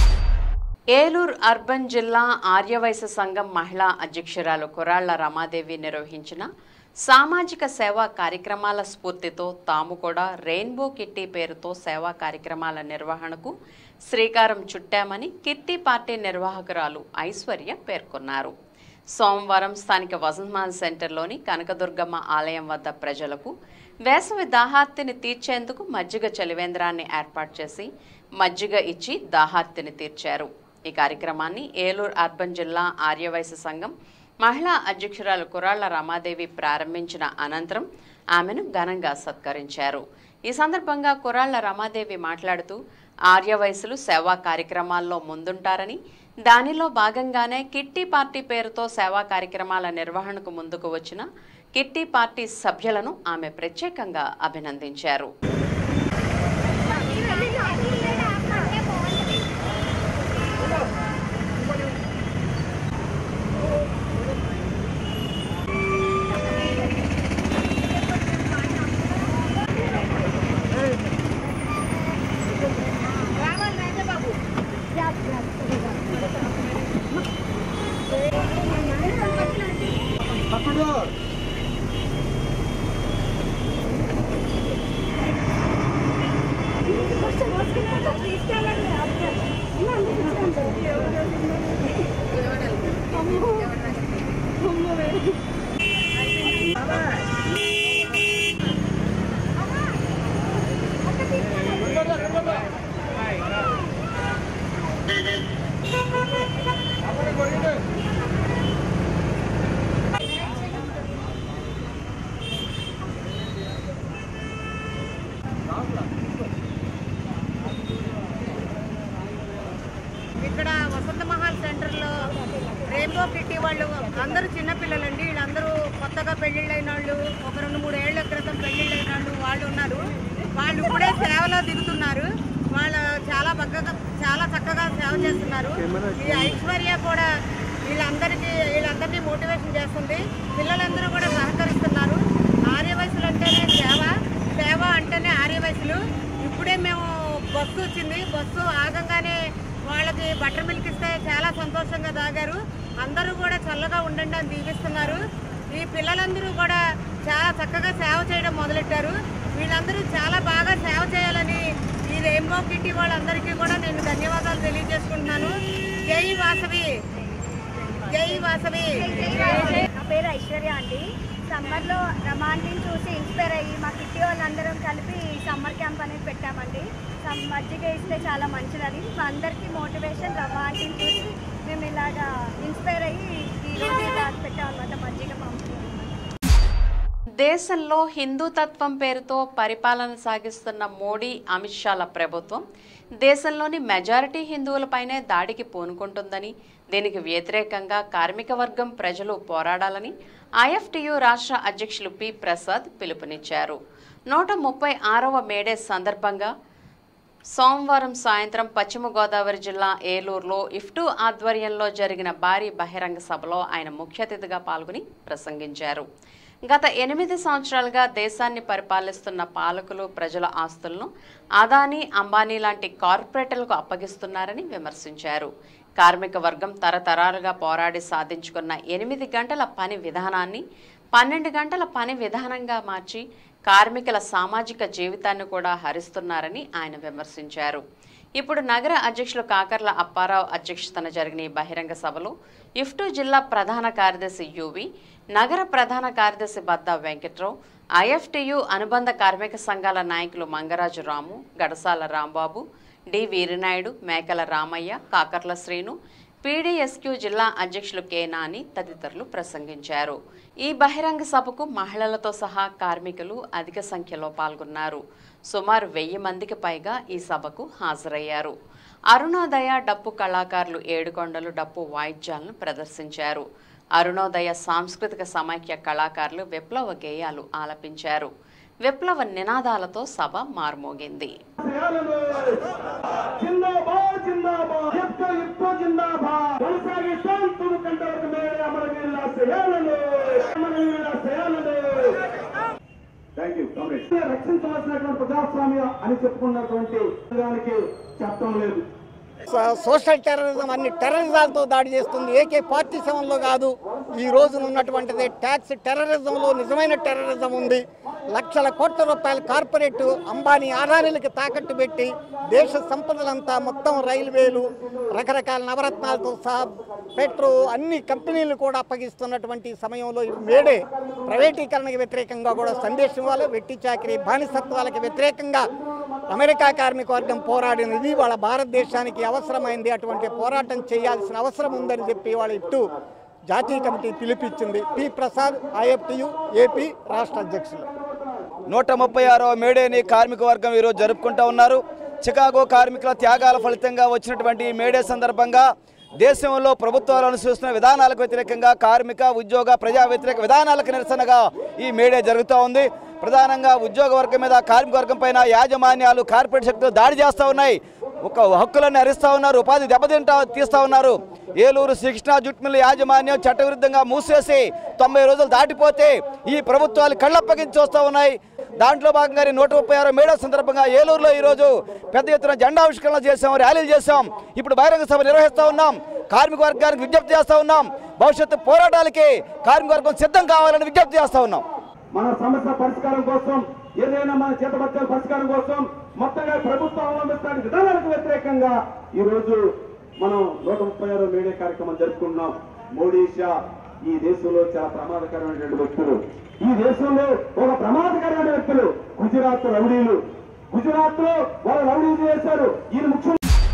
ఏలూరు అర్బన్ జిల్లా ఆర్యవైశ్య సంఘం మహిళా అధ్యక్షురాలు కురాళ్ల రమాదేవి నిర్వహించిన సామాజిక సేవా కార్యక్రమాల స్ఫూర్తితో తాము కూడా రెయిన్బో కిట్టి పేరుతో సేవా కార్యక్రమాల నిర్వహణకు శ్రీకారం చుట్టామని కిట్టి పార్టీ నిర్వాహకురాలు ఐశ్వర్య పేర్కొన్నారు సోమవారం స్థానిక వసంతమాల్ సెంటర్లోని కనకదుర్గమ్మ ఆలయం వద్ద ప్రజలకు వేసవి దాహార్తిని తీర్చేందుకు మజ్జిగ చలివేంద్రాన్ని ఏర్పాటు చేసి మజ్జిగ ఇచ్చి దాహార్తిని తీర్చారు ఈ కార్యక్రమాన్ని ఏలూరు అర్బన్ జిల్లా ఆర్యవైశ్య సంఘం మహిళా అధ్యక్షురాలు కురాళ్ల రమాదేవి ప్రారంభించిన అనంతరం ఆమెను ఘనంగా సత్కరించారు ఈ సందర్భంగా కురాళ్ల రమాదేవి మాట్లాడుతూ ఆర్యవయసులు సేవా కార్యక్రమాల్లో ముందుంటారని దానిలో భాగంగానే కిట్టి పార్టీ పేరుతో సేవా కార్యక్రమాల నిర్వహణకు ముందుకు వచ్చిన కిట్టి పార్టీ సభ్యులను ఆమె ప్రత్యేకంగా అభినందించారు ఇక్కడ వసంత మహల్ సెంటర్లో రెయిన్బో కిట్టి వాళ్ళు అందరూ చిన్నపిల్లలండి వీళ్ళందరూ కొత్తగా పెళ్ళిళ్ళైన వాళ్ళు ఒక రెండు మూడు ఏళ్ల క్రితం పెళ్ళిళ్ళైన వాళ్ళు వాళ్ళు ఉన్నారు వాళ్ళు ఇప్పుడే సేవలో దిగుతున్నారు వాళ్ళు చాలా బగ్గగా చాలా చక్కగా సేవ చేస్తున్నారు ఈ ఐశ్వర్య కూడా వీళ్ళందరికీ వీళ్ళందరినీ మోటివేషన్ చేస్తుంది పిల్లలందరూ కూడా సహకరిస్తున్నారు ఆర్యవయసులు అంటేనే సేవ సేవ అంటేనే ఆర్యవయసులు ఇప్పుడే మేము బస్సు వచ్చింది బస్సు ఆగంగానే వాళ్ళకి బటర్ మిల్క్ ఇస్తే చాలా సంతోషంగా తాగారు అందరూ కూడా చల్లగా ఉండండి అని దీవిస్తున్నారు ఈ పిల్లలందరూ కూడా చాలా చక్కగా సేవ చేయడం మొదలెట్టారు వీళ్ళందరూ చాలా బాగా సేవ చేయాలని ఈ రెయిన్బో కిట్టి వాళ్ళందరికీ కూడా నేను ధన్యవాదాలు తెలియజేసుకుంటున్నాను జై వాసవి జై వాసవి నా పేరు ఐశ్వర్య అండి సమ్మర్లో రమాంటిని చూసి ఇన్స్పైర్ అయ్యి మా కిట్టి వాళ్ళందరం కలిపి ఈ సమ్మర్ క్యాంప్ అనేది పెట్టామండి సమ్ మజ్జిగ ఇస్తే చాలా మంచిదని మా అందరికీ మోటివేషన్ రమాంటిని చూసి మేము ఇలాగా ఇన్స్పైర్ అయ్యి ఈ రోజు ఇలా పెట్టామన్నమాట మజ్జిగ పంపిణీ దేశంలో హిందూతత్వం పేరుతో పరిపాలన సాగిస్తున్న మోడీ అమిత్ షాల ప్రభుత్వం దేశంలోని మెజారిటీ హిందువులపైనే దాడికి పూనుకుంటుందని దీనికి వ్యతిరేకంగా కార్మిక వర్గం ప్రజలు పోరాడాలని ఐఎఫ్టియు రాష్ట్ర అధ్యక్షులు పి ప్రసాద్ పిలుపునిచ్చారు నూట ముప్పై ఆరవ మేడే సందర్భంగా సోమవారం సాయంత్రం పశ్చిమ గోదావరి జిల్లా ఏలూరులో ఇఫ్టు ఆధ్వర్యంలో జరిగిన భారీ బహిరంగ సభలో ఆయన ముఖ్య అతిథిగా పాల్గొని ప్రసంగించారు గత ఎనిమిది సంవత్సరాలుగా దేశాన్ని పరిపాలిస్తున్న పాలకులు ప్రజల ఆస్తులను అదానీ అంబానీ లాంటి కార్పొరేటర్లకు అప్పగిస్తున్నారని విమర్శించారు కార్మిక వర్గం తరతరాలుగా పోరాడి సాధించుకున్న ఎనిమిది గంటల పని విధానాన్ని పన్నెండు గంటల పని విధానంగా మార్చి కార్మికుల సామాజిక జీవితాన్ని కూడా హరిస్తున్నారని ఆయన విమర్శించారు ఇప్పుడు నగర అధ్యక్షులు కాకర్ల అప్పారావు అధ్యక్షతన జరిగిన ఈ బహిరంగ సభలో ఇఫ్టు జిల్లా ప్రధాన కార్యదర్శి యువి నగర ప్రధాన కార్యదర్శి బద్దా వెంకట్రావు ఐఎఫ్టియు అనుబంధ కార్మిక సంఘాల నాయకులు మంగరాజు రాము గడసాల రాంబాబు డి వీరినాయుడు మేకల రామయ్య కాకర్ల శ్రీను పీడీఎస్క్యూ జిల్లా అధ్యక్షులు కె నాని తదితరులు ప్రసంగించారు ఈ బహిరంగ సభకు మహిళలతో సహా కార్మికులు అధిక సంఖ్యలో పాల్గొన్నారు సుమారు వెయ్యి మందికి పైగా ఈ సభకు హాజరయ్యారు అరుణోదయ డప్పు కళాకారులు ఏడుకొండలు డప్పు వాయిద్యాలను ప్రదర్శించారు అరుణోదయ సాంస్కృతిక సమైక్య కళాకారులు విప్లవ గేయాలు ఆలపించారు విప్లవ నినాదాలతో సభ మార్మోగింది జిందాబాద్ జిందాబాద్ ఇప్పు ఇప్పు జిందాబాద్ కొనసాగిస్తాం తురుకంట ఒక మేడే అమరవీరుల సేవలను అమరవీరుల సేవలను థ్యాంక్ యూ కామ్రేడ్ రక్షించవలసినటువంటి ప్రజాస్వామ్య అని చెప్పుకున్నటువంటి దానికి చట్టం లేదు సోషల్ టెర్రరిజం అన్ని టెర్రరిజాలతో దాడి చేస్తుంది ఏకే పార్టీ సెవెన్లో కాదు ఈ రోజున ఉన్నటువంటిది ట్యాక్స్ టెర్రరిజంలో నిజమైన టెర్రరిజం ఉంది లక్షల కోట్ల రూపాయల కార్పొరేట్ అంబానీ ఆదాయాలకు తాకట్టు పెట్టి దేశ సంపదలంతా మొత్తం రైల్వేలు రకరకాల నవరత్నాలతో సహా పెట్రో అన్ని కంపెనీలు కూడా అప్పగిస్తున్నటువంటి సమయంలో ఈ మేడే ప్రైవేటీకరణకు వ్యతిరేకంగా కూడా సందేశం ఇవ్వాలి వెట్టి చాకరీ బానిసత్వాలకు వ్యతిరేకంగా అమెరికా కార్మిక వర్గం పోరాడినది వాళ్ళ భారతదేశానికి అవసరమైంది అటువంటి పోరాటం చేయాల్సిన అవసరం ఉందని చెప్పి వాళ్ళ ఇటు జాతీయ కమిటీ పిలిపించింది పి ప్రసాద్ ఐఎఫ్టియు ఏపీ రాష్ట్ర అధ్యక్షులు నూట ముప్పై ఆరవ మేడేని కార్మిక వర్గం ఈరోజు జరుపుకుంటూ ఉన్నారు చికాగో కార్మికుల త్యాగాల ఫలితంగా వచ్చినటువంటి ఈ మేడే సందర్భంగా దేశంలో ప్రభుత్వాలు అనుసరిస్తున్న విధానాలకు వ్యతిరేకంగా కార్మిక ఉద్యోగ ప్రజా వ్యతిరేక విధానాలకు నిరసనగా ఈ మేడే జరుగుతూ ఉంది ప్రధానంగా ఉద్యోగ వర్గం మీద కార్మిక వర్గం పైన యాజమాన్యాలు కార్పొరేట్ శక్తులు దాడి చేస్తూ ఉన్నాయి ఒక హక్కులను హరిస్తూ ఉన్నారు ఉపాధి దెబ్బతింటా తీస్తూ ఉన్నారు ఏలూరు శ్రీకృష్ణ జుట్ మిల్ యాజమాన్యం చట్టవిరుద్ధంగా మూసేసి తొంభై రోజులు దాటిపోతే ఈ ప్రభుత్వాలు కళ్ళప్పగించి చూస్తూ ఉన్నాయి దాంట్లో భాగంగా నూట ముప్పై ఆరో మేడో సందర్భంగా ఏలూరులో ఈరోజు పెద్ద ఎత్తున జెండా ఆవిష్కరణ చేసాం ర్యాలీలు చేసాం ఇప్పుడు బహిరంగ సభ నిర్వహిస్తూ ఉన్నాం కార్మిక వర్గానికి విజ్ఞప్తి చేస్తూ ఉన్నాం భవిష్యత్తు పోరాటాలకి కార్మిక వర్గం సిద్ధం కావాలని విజ్ఞప్తి చేస్తూ ఉన్నాం మన సమస్య పరిష్కారం కోసం ఏదైనా మన చేతబచ్చాల పరిష్కారం కోసం మొత్తంగా ప్రభుత్వం అవలంబిస్తున్న విధానాలకు వ్యతిరేకంగా ఈ రోజు మనం నూట ముప్పై ఆరో మీడియా కార్యక్రమం జరుపుకుంటున్నాం మోడీ షా ఈ దేశంలో చాలా ప్రమాదకరమైనటువంటి వ్యక్తులు ఈ దేశంలో ఒక ప్రమాదకరమైన వ్యక్తులు గుజరాత్ రౌడీలు గుజరాత్ లో వాళ్ళు రౌడీ చేశారు ఈయన ముఖ్య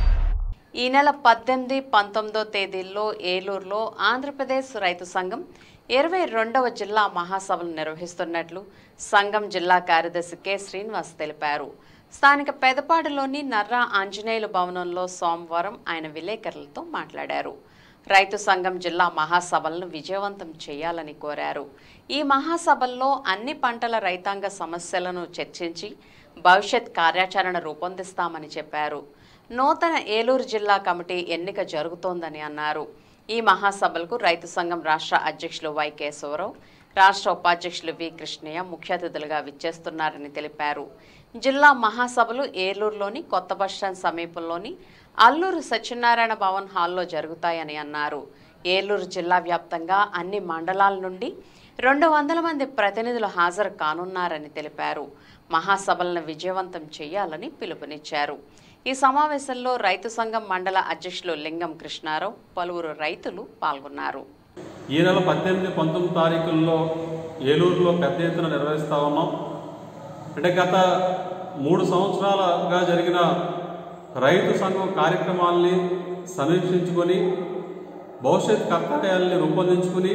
ఈ నెల పద్దెనిమిది పంతొమ్మిదో తేదీల్లో ఏలూరులో ఆంధ్రప్రదేశ్ రైతు సంఘం ఇరవై రెండవ జిల్లా మహాసభలు నిర్వహిస్తున్నట్లు సంఘం జిల్లా కార్యదర్శి కె శ్రీనివాస్ తెలిపారు స్థానిక పెదపాడులోని నర్రా ఆంజనేయులు భవనంలో సోమవారం ఆయన విలేకరులతో మాట్లాడారు రైతు సంఘం జిల్లా మహాసభలను విజయవంతం చేయాలని కోరారు ఈ మహాసభల్లో అన్ని పంటల రైతాంగ సమస్యలను చర్చించి భవిష్యత్ కార్యాచరణ రూపొందిస్తామని చెప్పారు నూతన ఏలూరు జిల్లా కమిటీ ఎన్నిక జరుగుతోందని అన్నారు ఈ మహాసభలకు రైతు సంఘం రాష్ట్ర అధ్యక్షులు వై కేశవరావు రాష్ట్ర ఉపాధ్యక్షులు వి కృష్ణయ్య ముఖ్య అతిథులుగా విచ్చేస్తున్నారని తెలిపారు జిల్లా మహాసభలు ఏలూరులోని కొత్త బస్టాండ్ సమీపంలోని అల్లూరు సత్యనారాయణ భవన్ హాల్లో జరుగుతాయని అన్నారు ఏలూరు జిల్లా వ్యాప్తంగా అన్ని మండలాల నుండి రెండు వందల మంది ప్రతినిధులు హాజరు కానున్నారని తెలిపారు మహాసభలను విజయవంతం చేయాలని పిలుపునిచ్చారు ఈ సమావేశంలో రైతు సంఘం మండల అధ్యక్షులు లింగం కృష్ణారావు పలువురు రైతులు పాల్గొన్నారు ఈ నెల పద్దెనిమిది పంతొమ్మిది తారీఖుల్లో ఏలూరులో పెద్ద ఎత్తున నిర్వహిస్తూ ఉన్నాం అంటే గత మూడు సంవత్సరాలుగా జరిగిన రైతు సంఘం కార్యక్రమాల్ని సమీక్షించుకొని భవిష్యత్ కర్తవ్యాల్ని రూపొందించుకుని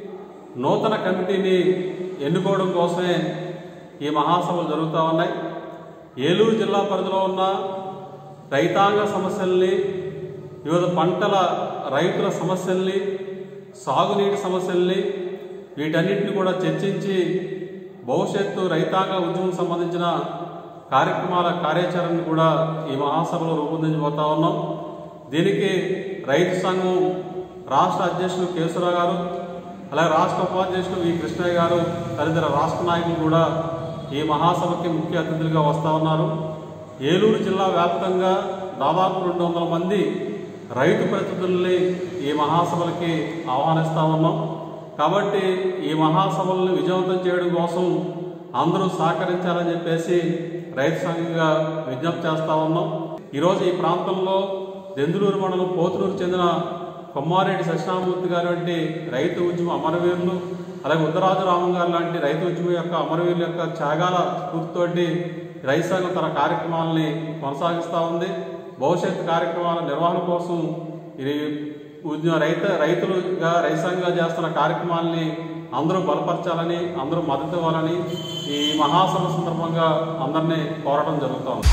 నూతన కమిటీని ఎన్నుకోవడం కోసమే ఈ మహాసభలు జరుగుతూ ఉన్నాయి ఏలూరు జిల్లా పరిధిలో ఉన్న రైతాంగ సమస్యల్ని వివిధ పంటల రైతుల సమస్యల్ని సాగునీటి సమస్యల్ని వీటన్నిటిని కూడా చర్చించి భవిష్యత్తు రైతాంగ ఉద్యమం సంబంధించిన కార్యక్రమాల కార్యాచరణను కూడా ఈ మహాసభలో రూపొందించబోతా ఉన్నాం దీనికి రైతు సంఘం రాష్ట్ర అధ్యక్షులు కేశవరావు గారు అలాగే రాష్ట్ర ఉపాధ్యక్షులు వి కృష్ణయ్య గారు తదితర రాష్ట్ర నాయకులు కూడా ఈ మహాసభకి ముఖ్య అతిథులుగా వస్తూ ఉన్నారు ఏలూరు జిల్లా వ్యాప్తంగా దాదాపు రెండు వందల మంది రైతు ప్రతినిధుల్ని ఈ మహాసభలకి ఆహ్వానిస్తూ ఉన్నాం కాబట్టి ఈ మహాసభలను విజయవంతం చేయడం కోసం అందరూ సహకరించాలని చెప్పేసి రైతు సంఘంగా విజ్ఞప్తి చేస్తూ ఉన్నాం ఈరోజు ఈ ప్రాంతంలో దెందులూరు మండలం పోతులూరు చెందిన కొమ్మారెడ్డి సత్యనామూర్తి గారు వంటి రైతు ఉద్యమ అమరవీరులు అలాగే ఉత్తరాజు రామం గారు లాంటి రైతు ఉద్యమం యొక్క అమరవీరుల యొక్క త్యాగాల స్ఫూర్తితోటి రైతు సంఘం తన కార్యక్రమాలని కొనసాగిస్తూ ఉంది భవిష్యత్ కార్యక్రమాల నిర్వహణ కోసం ఇది ఉద్యమ రైత రైతులుగా రైతు సంఘంగా చేస్తున్న కార్యక్రమాలని అందరూ బలపరచాలని అందరూ మద్దతు ఇవ్వాలని ఈ మహాసభ సందర్భంగా అందరినీ కోరడం జరుగుతోంది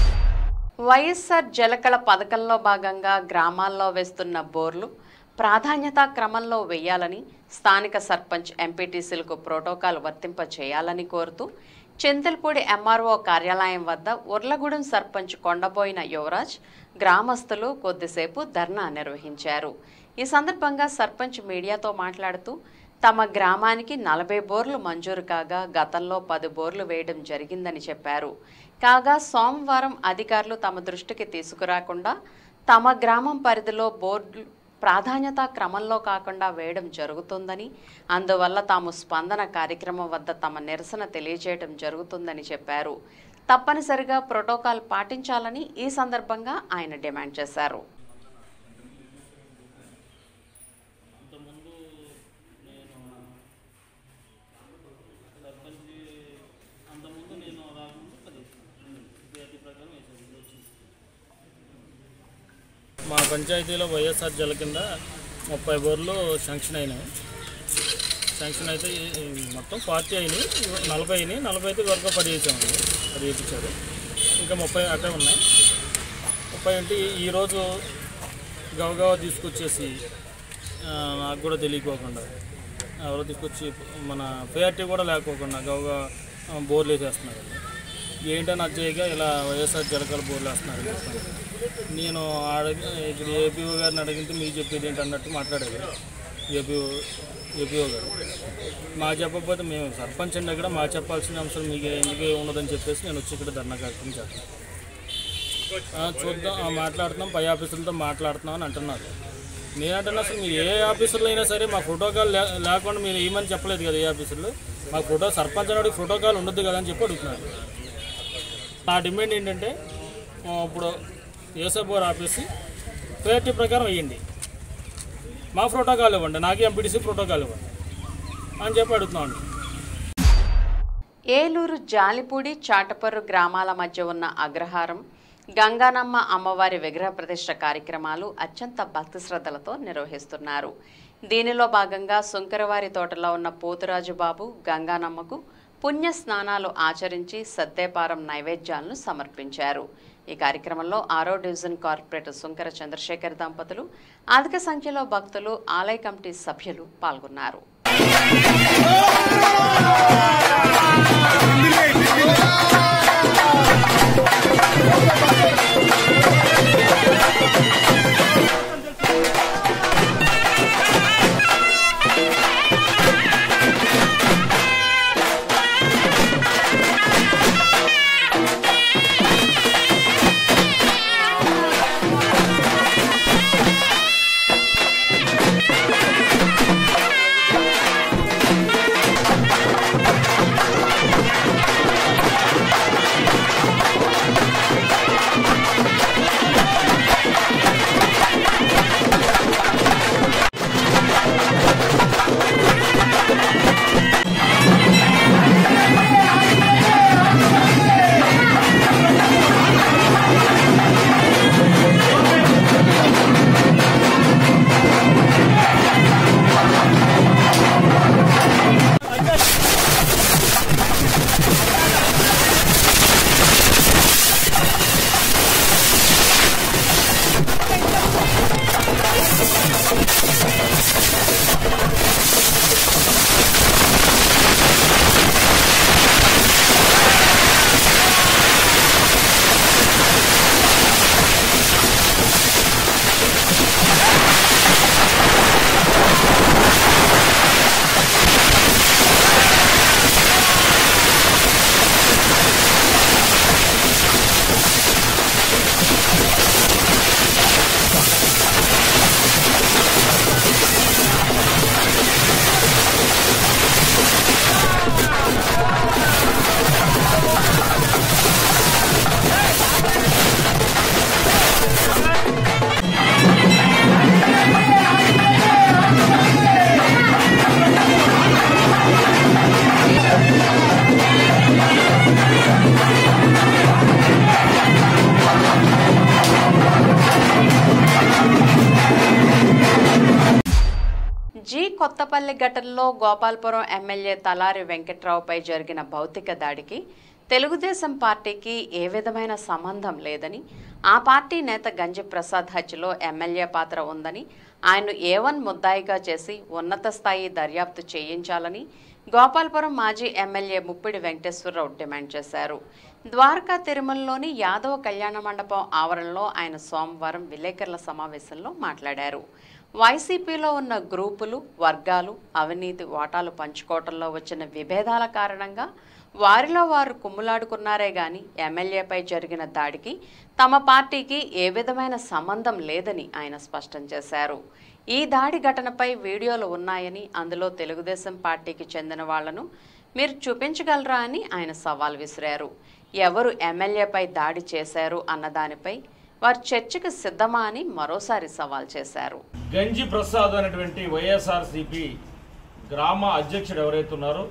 వైఎస్ఆర్ జలకళ పథకంలో భాగంగా గ్రామాల్లో వేస్తున్న బోర్లు ప్రాధాన్యతా క్రమంలో వేయాలని స్థానిక సర్పంచ్ ఎంపీటీసీలకు ప్రోటోకాల్ వర్తింప చేయాలని కోరుతూ చింతల్పూడి ఎంఆర్ఓ కార్యాలయం వద్ద ఉర్లగూడెం సర్పంచ్ కొండబోయిన యువరాజ్ గ్రామస్తులు కొద్దిసేపు ధర్నా నిర్వహించారు ఈ సందర్భంగా సర్పంచ్ మీడియాతో మాట్లాడుతూ తమ గ్రామానికి నలభై బోర్లు మంజూరు కాగా గతంలో పది బోర్లు వేయడం జరిగిందని చెప్పారు కాగా సోమవారం అధికారులు తమ దృష్టికి తీసుకురాకుండా తమ గ్రామం పరిధిలో బోర్డు ప్రాధాన్యతా క్రమంలో కాకుండా వేయడం జరుగుతుందని అందువల్ల తాము స్పందన కార్యక్రమం వద్ద తమ నిరసన తెలియజేయడం జరుగుతుందని చెప్పారు తప్పనిసరిగా ప్రోటోకాల్ పాటించాలని ఈ సందర్భంగా ఆయన డిమాండ్ చేశారు మా పంచాయతీలో వైఎస్ఆర్ జల కింద ముప్పై బోర్లు శాంక్షన్ అయినాయి శాంక్షన్ అయితే ఈ మొత్తం ఫార్టీ అయినాయి నలభై అయినాయి నలభై అయితే వరకు పడి వేసాము పది వేయించారు ఇంకా ముప్పై అట్టే ఉన్నాయి ముప్పై అంటే ఈరోజు గవగవ తీసుకొచ్చేసి ఆ, నాకు కూడా తెలియకోకుండా ఎవరో తీసుకొచ్చి మన పేఆర్టీ కూడా లేకోకుండా గవగా బోర్లు వేసేస్తున్నారు ఏంటని అజ్జయ్యగా ఇలా వైఎస్ఆర్ జలకల బోర్లు వేస్తున్నారు అని చెప్పాను. నేను అడిగి ఇక్కడ ఏపీఓ గారిని అడిగితే మీకు చెప్పేది ఏంటి అన్నట్టు మాట్లాడారు ఏపీఓ ఏపీఓ గారు మా చెప్పకపోతే మేము సర్పంచ్ అండి అక్కడ మా చెప్పాల్సిన అంశం మీకు ఎందుకు ఉండదని చెప్పేసి నేను వచ్చి ఇక్కడ ధర్నా కార్యక్రమం చేస్తాను ఆ, చూద్దాం ఆ, మాట్లాడుతున్నాం పై ఆఫీసులతో మాట్లాడుతున్నాం అని అంటున్నారు నేనంటున్నా అసలు మీరు ఏ ఆఫీసులో అయినా సరే మా ప్రోటోకాల్ లే- లేకుండా మీరు ఏమని చెప్పలేదు కదా ఏ ఆఫీసులో మా ఫోటో సర్పంచ్ అన్నాడు ప్రోటోకాల్ ఉండదు కదా అని చెప్పి అడుగుతున్నారు నా డిమాండ్ ఏంటంటే ఆ, ఇప్పుడు ఏసబోర్ ఆపేసి పేటీ ప్రకారం వేయండి మా ప్రోటోకాల్ ఇవ్వండి నాకే ఎంపీటీసీ ప్రోటోకాల్ ఇవ్వండి అని చెప్పి అడుగుతున్నాను ఏలూరు జాలిపూడి చాటపర్రు గ్రామాల మధ్య ఉన్న అగ్రహారం గంగానమ్మ అమ్మవారి విగ్రహ ప్రతిష్ఠ కార్యక్రమాలు అత్యంత భక్తి శ్రద్ధలతో నిర్వహిస్తున్నారు దీనిలో భాగంగా సుంకరవారి తోటలో ఉన్న పోతురాజు బాబు గంగానమ్మకు పుణ్య స్నానాలు ఆచరించి సద్దేపారం నైవేద్యాలను సమర్పించారు ఈ కార్యక్రమంలో ఆరో డివిజన్ కార్పొరేటర్ సుంకర చంద్రశేఖర్ దంపతులు అధిక సంఖ్యలో భక్తులు ఆలయ కమిటీ సభ్యులు పాల్గొన్నారు కొత్తపల్లి ఘటనలో గోపాల్పురం ఎమ్మెల్యే తలారి వెంకట్రావుపై జరిగిన భౌతిక దాడికి తెలుగుదేశం పార్టీకి ఏ విధమైన సంబంధం లేదని ఆ పార్టీ నేత గంజి ప్రసాద్ హత్యలో ఎమ్మెల్యే పాత్ర ఉందని ఆయన్ను ఏవన్ ముద్దాయిగా చేసి ఉన్నత స్థాయి దర్యాప్తు చేయించాలని గోపాల్పురం మాజీ ఎమ్మెల్యే ముప్పిడి వెంకటేశ్వరరావు డిమాండ్ చేశారు ద్వారకా తిరుమలలోని యాదవ కళ్యాణ మండపం ఆవరణలో ఆయన సోమవారం విలేకరుల సమావేశంలో మాట్లాడారు వైసీపీలో ఉన్న గ్రూపులు వర్గాలు అవినీతి ఓటాలు పంచుకోవటంలో వచ్చిన విభేదాల కారణంగా వారిలో వారు కుమ్ములాడుకున్నారే గాని ఎమ్మెల్యేపై జరిగిన దాడికి తమ పార్టీకి ఏ విధమైన సంబంధం లేదని ఆయన స్పష్టం చేశారు ఈ దాడి ఘటనపై వీడియోలు ఉన్నాయని అందులో తెలుగుదేశం పార్టీకి చెందిన వాళ్లను మీరు చూపించగలరా అని ఆయన సవాల్ విసిరారు ఎవరు ఎమ్మెల్యేపై దాడి చేశారు అన్న దానిపై వారు చర్చకు సిద్ధమా అని మరోసారి సవాల్ చేశారు గంజి ప్రసాద్ అనేటువంటి వైఎస్ఆర్సిపి గ్రామ అధ్యక్షుడు ఎవరైతే ఉన్నారో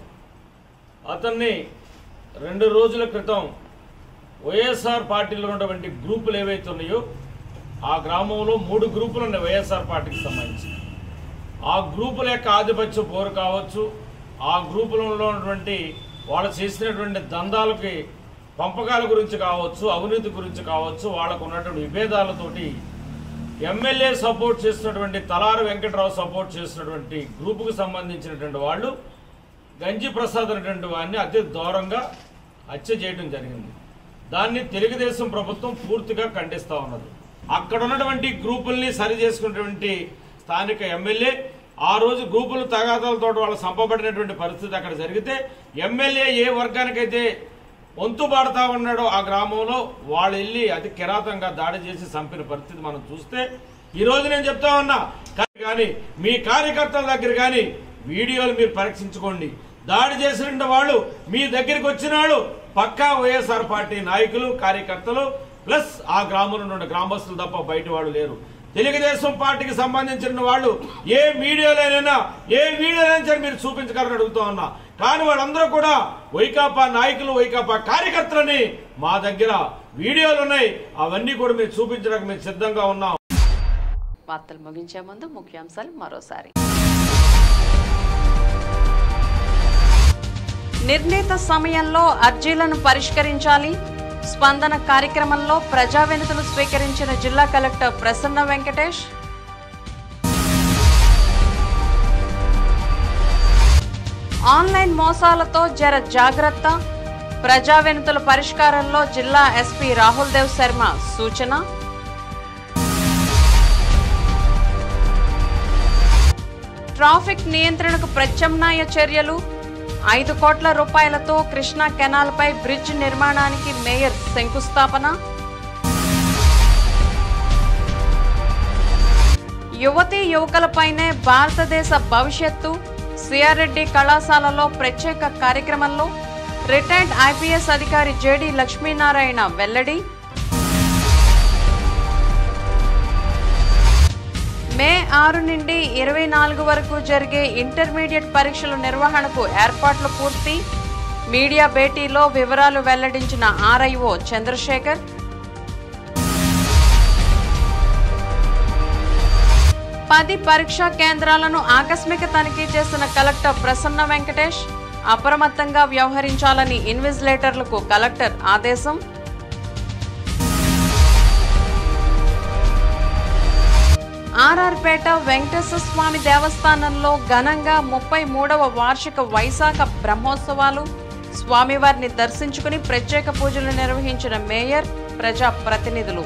అతన్ని రెండు రోజుల క్రితం వైఎస్ఆర్ పార్టీలో ఉన్నటువంటి గ్రూపులు ఏవైతే ఉన్నాయో ఆ గ్రామంలో మూడు గ్రూపులు ఉన్నాయి వైఎస్ఆర్ పార్టీకి సంబంధించి ఆ గ్రూపుల యొక్క ఆధిపత్య పోరు కావచ్చు ఆ గ్రూపులలో ఉన్నటువంటి వాళ్ళు చేసినటువంటి దందాలకి పంపకాల గురించి కావచ్చు అవినీతి గురించి కావచ్చు వాళ్ళకు ఉన్నటువంటి విభేదాలతోటి ఎమ్మెల్యే సపోర్ట్ చేస్తున్నటువంటి తలారు వెంకట్రావు సపోర్ట్ చేస్తున్నటువంటి గ్రూపుకు సంబంధించినటువంటి వాళ్ళు గంజి ప్రసాద్ అనేటువంటి వాడిని అతి దూరంగా హత్య చేయడం జరిగింది దాన్ని తెలుగుదేశం ప్రభుత్వం పూర్తిగా ఖండిస్తా ఉన్నది అక్కడ ఉన్నటువంటి గ్రూపుల్ని సరి చేసుకున్నటువంటి స్థానిక ఎమ్మెల్యే ఆ రోజు గ్రూపులు తగాదాలతో వాళ్ళు సంపబడినటువంటి పరిస్థితి అక్కడ జరిగితే ఎమ్మెల్యే ఏ వర్గానికైతే వంతు పాడుతా ఉన్నాడో ఆ గ్రామంలో వాళ్ళు వెళ్ళి అతి కిరాతంగా దాడి చేసి చంపిన పరిస్థితి మనం చూస్తే ఈ రోజు నేను చెప్తా ఉన్నా కానీ మీ కార్యకర్తల దగ్గర కానీ వీడియోలు మీరు పరీక్షించుకోండి దాడి చేసిన వాళ్ళు మీ దగ్గరికి వచ్చిన వాళ్ళు పక్కా వైఎస్ఆర్ పార్టీ నాయకులు కార్యకర్తలు ప్లస్ ఆ గ్రామంలో ఉన్న గ్రామస్తులు తప్ప బయట వాళ్ళు లేరు తెలుగుదేశం పార్టీకి సంబంధించిన వాళ్ళు ఏ మీడియాలోనైనా ఏ వీడియోలైనా సరే మీరు చూపించగలరని అడుగుతా ఉన్నా కానీ వాళ్ళందరూ కూడా వైకాపా నాయకులు వైకాపా కార్యకర్తలని మా దగ్గర వీడియోలు ఉన్నాయి అవన్నీ కూడా మీరు చూపించడానికి మేము సిద్ధంగా ఉన్నాం వార్తలు ముగించే ముందు ముఖ్యాంశాలు మరోసారి నిర్ణీత సమయంలో అర్జీలను పరిష్కరించాలి స్పందన కార్యక్రమంలో ప్రజా వినతులు స్వీకరించిన జిల్లా కలెక్టర్ ప్రసన్న వెంకటేష్ ఆన్లైన్ మోసాలతో జర జాగ్రత్త ప్రజా వినతుల పరిష్కారంలో జిల్లా ఎస్పీ రాహుల్ దేవ్ శర్మ సూచన ట్రాఫిక్ నియంత్రణకు ప్రత్యామ్నాయ చర్యలు ఐదు కోట్ల రూపాయలతో కృష్ణా కెనాల్పై బ్రిడ్జ్ నిర్మాణానికి మేయర్ శంకుస్థాపన యువతీ యువకులపైనే భారతదేశ భవిష్యత్తు సిఆర్రెడ్డి కళాశాలలో ప్రత్యేక కార్యక్రమంలో రిటైర్డ్ ఐపీఎస్ అధికారి జేడి లక్ష్మీనారాయణ వెల్లడి మే ఆరు నుండి ఇరవై నాలుగు వరకు జరిగే ఇంటర్మీడియట్ పరీక్షల నిర్వహణకు ఏర్పాట్లు పూర్తి మీడియా భేటీలో వివరాలు వెల్లడించిన ఆర్ఐఓ చంద్రశేఖర్ పది పరీక్షా కేంద్రాలను ఆకస్మిక తనిఖీ చేసిన కలెక్టర్ ప్రసన్న వెంకటేష్ అప్రమత్తంగా వ్యవహరించాలని ఇన్విజిలేటర్లకు కలెక్టర్ ఆదేశం ఆర్ఆర్పేట వెంకటేశ్వర స్వామి దేవస్థానంలో ఘనంగా ముప్పై మూడవ వార్షిక వైశాఖ బ్రహ్మోత్సవాలు స్వామివారిని దర్శించుకుని ప్రత్యేక పూజలు నిర్వహించిన మేయర్ ప్రజా ప్రతినిధులు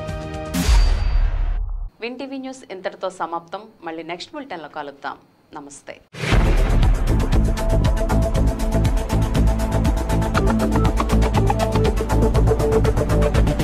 విన్ టీవీ న్యూస్ ఇంతటితో సమాప్తం మళ్ళీ నెక్స్ట్ బులెటిన్లో కలుద్దాం నమస్తే Thank you.